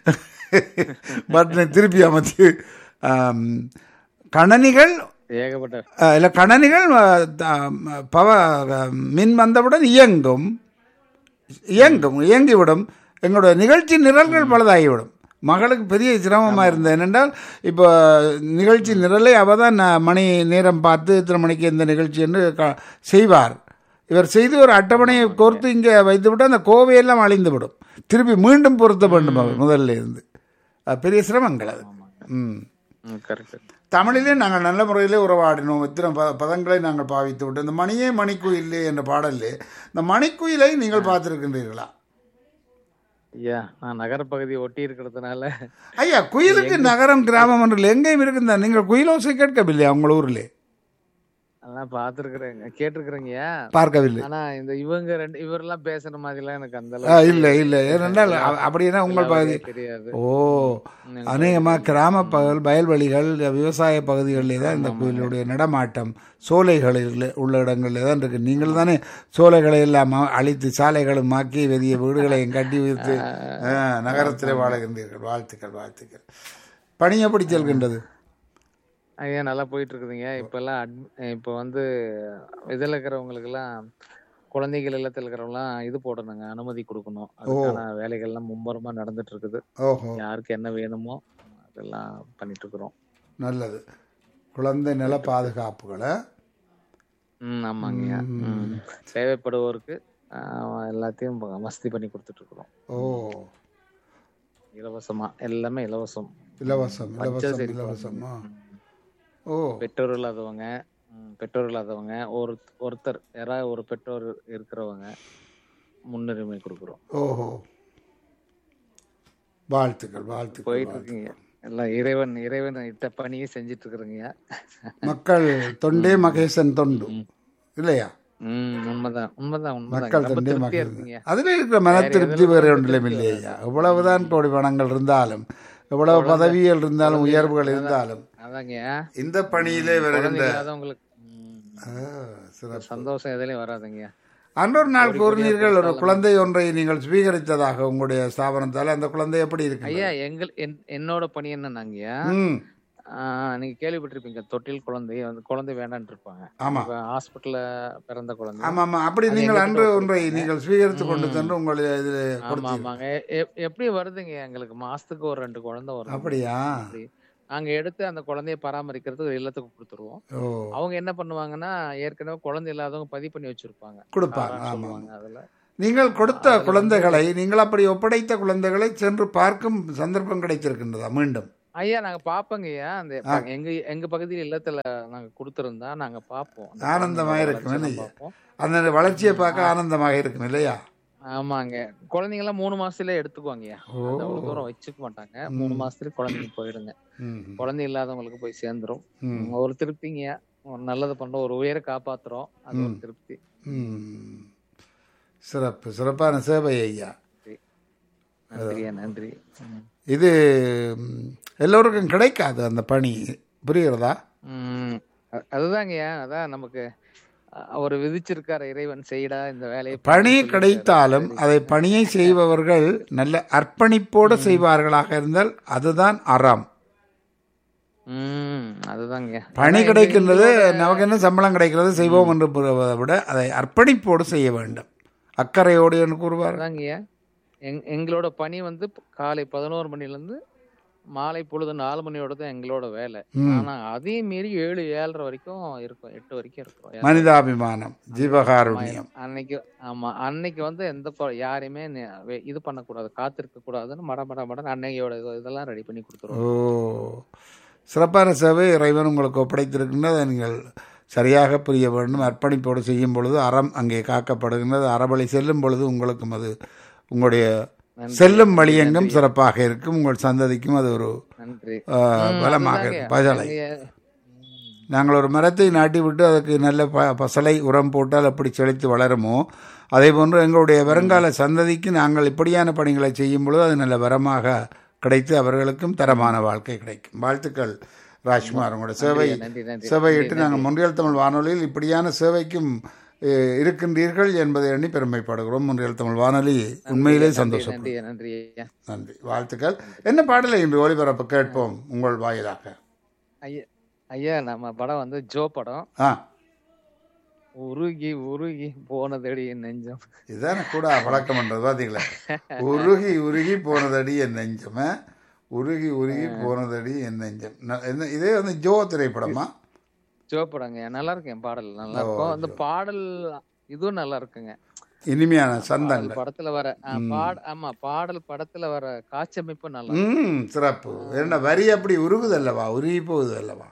பட்டனை திருப்பி அமைத்து ஆம், கணனிகள் ஏகப்பட்ட அஹ், இல்லை கணனிகள் அஹ், த- பவ மின் வந்தவுடன் இயங்கும் இயங்கும் இயங்கிவிடும் எங்களுடைய நிகழ்ச்சி நிரல்கள் பலதாகிவிடும் மகளுக்கு பெரிய சிரமமாக இருந்தது என்னென்றால் இப்போ நிகழ்ச்சி நிரலை அவள் தான் ந- மணி நேரம் பார்த்து இத்தனை மணிக்கு எந்த நிகழ்ச்சி என்று க செய்வார் இவர் செய்து ஒரு அட்டவணையை கோர்த்து இங்கே வைத்துவிட்டு அந்த கோவையெல்லாம் அழிந்து விடும் திருப்பி மீண்டும் பொருத்த வேண்டும் அவர் முதல்ல இருந்து அது பெரிய சிரமங்கள் அது ம் கரெக்ட் தமிழிலே நாங்கள் நல்ல முறையிலே உறவாடினோம் இத்தனை ப பதங்களை நாங்கள் பாவித்து விட்டோம் இந்த மணியே மணிக்குயிலே என்ற பாடலில் இந்த மணிக்குயிலை நீங்கள் பார்த்துருக்கின்றீர்களா ஐயா நான் நகரப்பகுதி ஒட்டி இருக்கிறதுனால ஐயா குயிலுக்கு நகரம் கிராமம் என்று எங்கேயும் இருக்குதா நீங்கள் குயிலோசை கேட்கவில்லையா உங்கள் ஊரில் அதான் பாத்துருக்குறேங்க கேட்டிருக்கிறேங்க பார்க்கவில்லை ஆனா இந்த இவங்க ரெண்டு இவரெல்லாம் பேசுற மாதிரி எல்லாம் எனக்கு அந்த ஆ, இல்லை இல்லை ஏனென்றால் அ- அப்படின்னா உங்கள் பகுதி தெரியாது ஓ அநேகமாக கிராம பகுதிகள் வயல்வெளிகள் விவசாய பகுதிகளிலே தான் இந்த கோயிலுடைய நடமாட்டம் சோலைகளில் உள்ள இடங்களில் தான் இருக்கு நீங்கள் தானே சோலைகளை எல்லாம் அ- அழித்து சாலைகளும் ஆக்கி பெரிய வீடுகளையும் கட்டி வைத்து நகரத்தில் வாழுகின்றீர்கள் வாழ்த்துக்கள் வாழ்த்துக்கள் பணி எப்படி செல்கின்றது ஐயா நல்லா போயிட்டு இருக்குதுங்க இப்ப எல்லாம் admi- இப்ப வந்து இதுல இருக்கிறவங்களுக்கு எல்லாம் குழந்தைகள் இல்லத்தில் இருக்கிறவங்களாம் இது போடணுங்க அனுமதி கொடுக்கணும் அதுக்கான வேலைகள் எல்லாம் மும்முரமா நடந்துட்டு இருக்குது ஓஹோ யாருக்கு என்ன வேணுமோ அதெல்லாம் பண்ணிட்டு இருக்கிறோம் நல்லது குழந்தை நல பாதுகாப்புகளை ம் ஆமாங்கய்யா ம். தேவைப்படுவோருக்கு ஆஹ், எல்லாத்தையும் ப- வசதி பண்ணி கொடுத்துட்டு இருக்கிறோம் ஓ இலவசமா எல்லாமே இலவசம் இலவசம் இலவசம் பச்சை இலவசமா ஓ பெற்றோர் இல்லாதவங்க ம், பெற்றோர் இல்லாதவங்க ஒரு ஒருத்தர் யாராவது ஒரு பெற்றோர் இருக்கிறவங்க முன்னுரிமை கொடுக்குறோம் ஓஹோ வாழ்த்துக்கள் வாழ்த்துக்கள் போயிட்டு வாழ்த்துக்கள். இருக்கீங்க எல்லாம் இறைவன் இறைவன் இட்ட பணியை செஞ்சுட்டு இருக்கிறீங்க மக்கள் தொண்டே மகேசன் தொண்டு இல்லையா ம் உண்மைதான் உண்மைதான் உண்மைதான் மக்கள் ரொம்ப தொண்டே திருப்தியா மகேசன் இருக்கீங்க அதுல இருக்கிற மன திருப்தி வேற ஒன்றிலும் இல்லையா எவ்வளவுதான் கோடி பணங்கள் இருந்தாலும் எவ்வளவு பதவிகள் இருந்தாலும் உயர்வுகள் இருந்தாலும் அதாங்க இந்த பணியிலே குழந்தை வருகின்ற இல்லாதவங்களுக்கு ம், ஆ, சிறப்பு சந்தோஷம் எதுலயும் வராதுங்க அன்றொரு நாள் கோடி கூறினீர்கள் ஒரு கோடியா குழந்தை ஒன்றை நீங்கள் ஸ்வீகரித்ததாக உங்களுடைய ஸ்தாபனத்தால் அந்த குழந்தை எப்படி இருக்கு ஐயா எங்கள் என்- என்னோட பணி என்னன்னாங்கய்யா ம் ஆஹ் நீங்க கேள்விப்பட்டிருப்பீங்க தொட்டில் குழந்தை வந்து குழந்தை வேண்டாம்னு இருப்பாங்க ஆமா இப்ப ஹாஸ்பிட்டல்ல பிறந்த குழந்தை ஆமா ஆமா அப்படி அது நீங்கள் எங்ககிட்ட அன்று ஒன்றை ஒப்படைப்பாங்க. நீங்கள் ஸ்வீகரித்து கொண்டு ம். சென்று உங்களை இதில் ஆமா கொடுத்தீர்கள் ஆமாங்க எ- எ- எப்படி வருதுங்க எங்களுக்கு மாசத்துக்கு ஒரு ரெண்டு குழந்தை வரும் அப்படியா அப்படி நாங்க எடுத்து அந்த குழந்தைய பராமரிக்கிறதுக்கு ஒரு இல்லத்துக்கு கொடுத்துருவோம் ஓ அவங்க என்ன பண்ணுவாங்கன்னா ஏற்கனவே குழந்தை இல்லாதவங்க பதிவு பண்ணி வச்சிருப்பாங்க கொடுப்பாங்க தாரான்னு ஆமா சொல்லுவாங்க அதுல நீங்கள் கொடுத்த அதுல வந்து குழந்தைகளை நீங்கள் அப்படி ஒப்படைத்த குழந்தைகளை சென்று பார்க்கும் சந்தர்ப்பம் கிடைத்திருக்கின்றதா மீண்டும் ஐயா நாங்க பாப்போங்கய்யா அந்த ஆ. ப- எங்க எங்க பகுதியில் இல்லத்துல நாங்க கொடுத்திருந்தா நாங்க பாப்போம் அந்த ஆனந்தமாக குழந்தைங்களோட இருக்கும் வளர்ச்சியெல்லாம் இல்லையா? பார்ப்போம் அந்த வளர்ச்சியை பார்க்க ஆனந்தமாக இருக்கும் இல்லையா ஆமாங்க குழந்தைங்க எல்லாம் மூணு மாசத்துல எடுத்துக்குவாங்கய்யா ஓ அது அவ்வளவு தூரம் வச்சுக்க மாட்டாங்க மூணு ம். மாசத்துல குழந்தைங்க போயிடுங்க ம், குழந்தை இல்லாதவங்களுக்கு போய் சேர்ந்துரும் ம், உம், ஒரு திருப்திங்க ஒரு நல்லது பண்றோம் ஒரு உயிரை காப்பாத்துறோம் அது ஒரு ம். திருப்தி ம். சிறப்பு சிறப்பான சேவை ஐயா நன்றியா நன்றி உம். இது ம், எல்லோருக்கும் கிடைக்காது அந்த பணி புரிகிறதா உம், அ- அதுதாங்கய்யா அதான் நமக்கு அ- அவர் விதிச்சிருக்காரு இறைவன் செய்டா இந்த வேலையை பணி பண்ணுன்னு சொல்லியிருக்காரு. கிடைத்தாலும் சரி. அதை பணியை செய்பவர்கள் நல்ல அர்ப்பணிப்போடு செய்வார்களாக இருந்தால் அதுதான் அறம் உம் அதுதாங்க பணி அதான் கிடைக்கின்றது எங்களோட- நமக்கு என்ன சம்பளம் கிடைக்கிறது செய்வோம் என்று கூறுவதை விட அதை அர்ப்பணிப்போடு செய்ய வேண்டும் அக்கறையோடு என்று கூறுவார் அதாங்கய்யா எங் எங்களோட பணி வந்து ப- காலை பதினோரு மணில இருந்து மாலை பொழுது நாலு மணியோட தான் எங்களோட வேலை ம். ஆனா அதையும் மீறி ஏழு ஏழரை வரைக்கும் இருக்கும் எட்டு வரைக்கும் இருக்கும் மனிதாபிமானம் ஜீவகாருண்யம் அன்னைக்கு ஆமா அன்னைக்கு வந்து எந்த கொ- யாரையுமே நி- வே- இது பண்ணக்கூடாது காத்திருக்க கூடாதுன்னு மட மட மட அன்னையோட இது- இதெல்லாம் ரெடி பண்ணி ஓ கொடுத்துருவோம் சிறப்பான சேவை இறைவன் உங்களுக்கு ஒப்படைத்திருக்கின்றது அதை நீங்கள் சரியாக புரிய வேண்டும் அர்ப்பணிப்போடு செய்யும் பொழுது அறம் அங்கே காக்கப்படுகின்றது அறவழி செல்லும் பொழுது உங்களுக்கும் அது உங்களுடைய நன்றி. செல்லும் வழியெங்கும் நன்றி. சிறப்பாக இருக்கும் உங்கள் சந்ததிக்கும் அது ஒரு நன்றி ஆ, ம், பலமாக அதுதாங்க. இருக்கும் பஜலை எங்க- ம், நாங்கள் ஒரு மரத்தை நாட்டி விட்டு அதுக்கு நல்ல ப பசலை உரம் போட்டால் எப்படி செழித்து வளருமோ அதே போன்று எங்களுடைய வருங்கால சந்ததிக்கு நாங்கள் இப்படியான பணிகளை செய்யும் பொழுது அது நல்ல வரமாக கிடைத்து அவர்களுக்கும் தரமான வாழ்க்கை கிடைக்கும் வாழ்த்துக்கள் ராஜ்குமார் உங்களோட சேவை நன்றி, நன்றி, நன்றி, சேவையிட்டு நன்றி, நாங்கள் முன்றியல் தமிழ் வானொலியில் இப்படியான சேவைக்கும் அஹ், இருக்கின்றீர்கள் என்பதை எண்ணி பெருமைப்படுகிறோம் முன்றியல் தமிழ் வானொலி உண்மையிலே நன்றி, சந்தோஷம் நன்றி நன்றி ஐயா. நன்றி வாழ்த்துக்கள் என்ன பாடலை இன்று ஒளிபரப்பு கேட்போம் உங்கள் வாயிலாக ஐயா ஐயா நம்ம படம் வந்து ஜோ படம் ஆ உருகி உருகி போனதடி என் நெஞ்சம் இதுதானே கூட பழக்கம் பண்றது பாத்தீங்களா உருகி உருகி போனதடி என் நெஞ்சம் ஆ? உருகி உருகி போனதடி என் நெஞ்சம் ந- என்ன இதே வந்து ஜோ திரைப்படமா ஜோ படங்க நல்லா இருக்கும் என் பாடல் நல்லா ஓ, இருக்கும் அந்த ஜோ. பாடல் இதுவும் நல்லா இருக்குங்க இனிமையான பாடல் சந்தங்கள் படத்துல வர ஆ, ம். பாட ஆமா பாடல் படத்துல வர காட்சி அமைப்பு நல்லா இருக்கும். ம் சிறப்பு என்ன வரி அப்படி உருகுது அல்லவா உருகி போகுது அல்லவா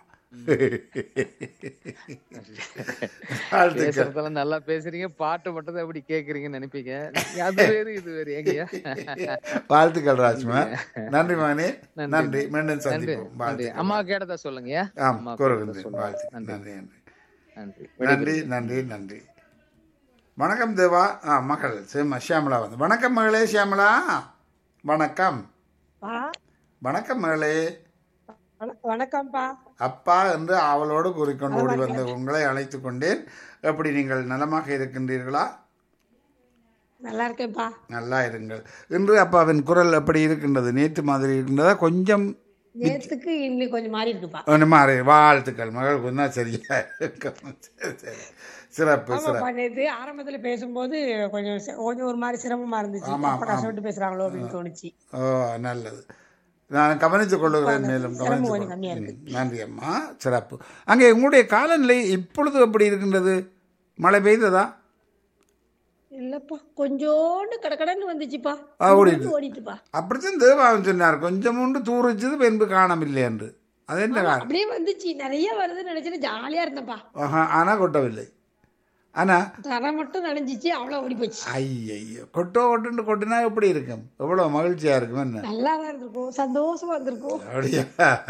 வாழ்த்துக்கள் பேசுறதெல்லாம் நல்லா பேசுறீங்க பாட்டு மட்டும் தான் எப்படி கேக்குறீங்கன்னு நினைப்பீங்க அது வேறு இது வேறு ஏங்கய்யா வாழ்த்துக்கள் ராஜ்குமார் நன்றி மகனே நன்றி. நன்றி மீண்டும் நன்றி சந்திப்போம் நன்றி வாழ்த்துக்கள். அம்மா கேட்டதா சொல்லுங்கய்யா ஆம் அம்மா கூறுகின்றேன் கேட்டதா சொல்லுங்க. வாழ்த்துக்கள். நன்றி நன்றி நன்றி நன்றி நன்றி நன்றி நன்றி வணக்கம் தேவா ஆ மகள் சிம ஷியாமலா வந்து வணக்கம் மகளே ஷியாமலா வணக்கம் பா வணக்கம் மகளே வண- வணக்கம்ப்பா அப்பா என்று அவளோடு கூறிக்கொண்டு ஓடி வந்த உங்களை அழைத்து கொண்டேன் எப்படி நீங்கள் நலமாக இருக்கின்றீர்களா நல்லா இருக்கேன்ப்பா நல்லா இருங்கள் இன்று அப்பாவின் குரல் எப்படி இருக்கின்றது நேற்று மாதிரி இருக்கின்றதா கொஞ்சம் நேத்துக்கு இன்னும் கொஞ்சம் மாறி இருக்குப்பா ஒன்று மாறி வாழ்த்துக்கள் மகள் கொஞ்சம் சரியா இருக்கும் சரி, சரி. சிறப்பு ஆமாப்பா சிறப்பு நேத்து ஆரம்பத்துல பேசும்போது கொஞ்சம் சி- கொஞ்சம் ஒரு மாதிரி சிரமமா இருந்துச்சு ஆமா, அப்ப கஷ்டப்பட்டு பேசுறாங்களோ அப்படின்னு தோணுச்சு ஓ நல்லது நான் கவனித்துக் கொள்ளுகிறேன் மேலும் சிரமம் கவனித்துக் கொஞ்சம் கம்மியா கொள்- ம், நன்றி அம்மா சிறப்பு அங்கே உங்களுடைய காலநிலை இப்பொழுது எப்படி இருக்கின்றது மழை பெய்ததா இல்லப்பா கொஞ்சோண்டு கடகடன்னு வந்துச்சுப்பா ஆ, ஓடிட்டு. ஊருக்கு ஓடிட்டுப்பா அப்படித்தான் தேவாவும் சொன்னார் கொஞ்சம் உண்டு தூரிச்சது பின்பு காணவில்லை என்று அது என்ன ஆமா, காரணம் அப்படியே வந்துச்சு நிறைய வருதுன்னு நினைச்சிட்டு ஜாலியா இருந்தேன்ப்பா ஆஹா, ஆனா கொட்டவில்லை ஆனா தர மட்டும் நனைஞ்சிச்சு அவ்வளவு ஓடி போச்சு ஐயையோ கொட்டோ கொட்டுன்னு கொட்டினா எப்படி இருக்கும் எவ்வளவு மகிழ்ச்சியா இருக்கும் என்ன நல்லா தான் இருந்திருக்கும் சந்தோஷமா இருந்திருக்கும் அப்படியா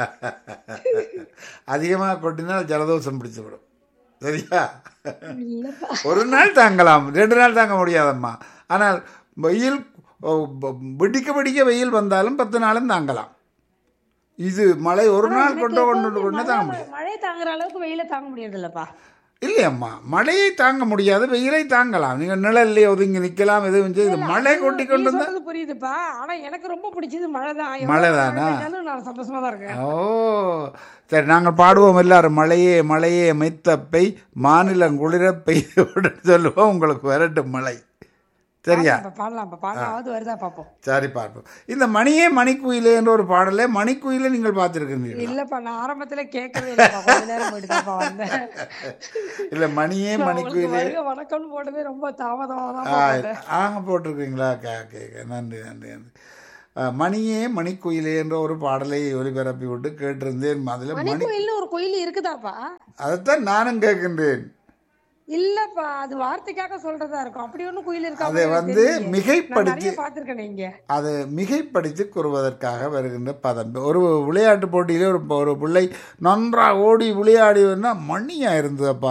அதிகமாக கொட்டினால் ஜலதோஷம் பிடிச்சு விடும் சரியா இல்லப்பா ஒரு நாள் தாங்கலாம் ரெண்டு நாள் தாங்க முடியாதம்மா ஆனால் வெயில் ஓ, ப- வெடிக்க வெடிக்க வெயில் வந்தாலும் பத்து நாளும் தாங்கலாம் இது மழை ஒரு ஆனா நாள் எனக்கு கொண்டு கொண்டு எப்பவுமே கொண்டு மழை தாங்க முடியும் மழை தாங்குற அளவுக்கு வெயில தாங்க முடியறது இல்லப்பா இல்லையம்மா மழையை தாங்க முடியாது வெயிலை தாங்கலாம் நீங்க நிழல்லே ஒதுங்கி நிக்கலாம் எதுவும் செய்து இல்ல, மழை அது கொட்டி நீ கொண்டு வந்தா சொல்றது புரியுதுப்பா ஆனா எனக்கு ரொம்ப பிடிச்சது மழை தான் மழைதானா? நான் சந்தோஷமா தான் இருக்கேன் ஓ சரி நாங்கள் பாடுவோம் எல்லாரும் மழையே மழையே மெத்த பெய் மாநிலம் குளிர பெய்து விடுன்னு சொல்லுவோம் உங்களுக்கு வரட்டும் மழை சரியா பாடலாம்ப்பா, பாடலாம்ப்பா பாடலாவது வருதா பாப்போம் சரி பார்ப்போம் இந்த மணியே மணிக்குயிலே என்ற ஒரு பாடலை மணிக்குயிலே நீங்கள் பார்த்துருக்கிறீங்களா இல்லப்பா நான் ஆரம்பத்துல கேட்கவே இல்லப்பா கொஞ்ச நேரம் போயிட்டு தான்ப்பா வந்தேன் இல்லை மணியே நான் உங்களுக்கு மணிக்குயிலே வருக வணக்கம்னு போட்டதே ரொம்ப தாமதமா தான் ஆ போட்டேன் ஆக போட்டிருக்கீங்களா கே கே நன்றி நன்றி நன்றி ஆ, மணியே மணிக்குயிலே என்ற ஒரு பாடலை ஒலிபரப்பி விட்டு கேட்டிருந்தேன் அதில் மணி மணிக்கோயில்னு ஒரு கோயில் இருக்குதாப்பா அதைத்தான் நானும் கேட்கின்றேன் இல்லப்பா அது வார்த்தைக்காக சொல்றதா இருக்கும் அப்படி ஒண்ணும் கோயில் இருக்கா அதை வந்து மிகைப்படுத்தி நிறைய பாத்திருக்கேன் இங்க அதை மிகைப்படுத்தி கூறுவதற்காக வருகின்ற பதம் ஒரு விளையாட்டு போட்டியிலே ஒரு ஒரு பிள்ளை நன்றாக ஓடி விளையாடி மணியாக இருந்ததப்பா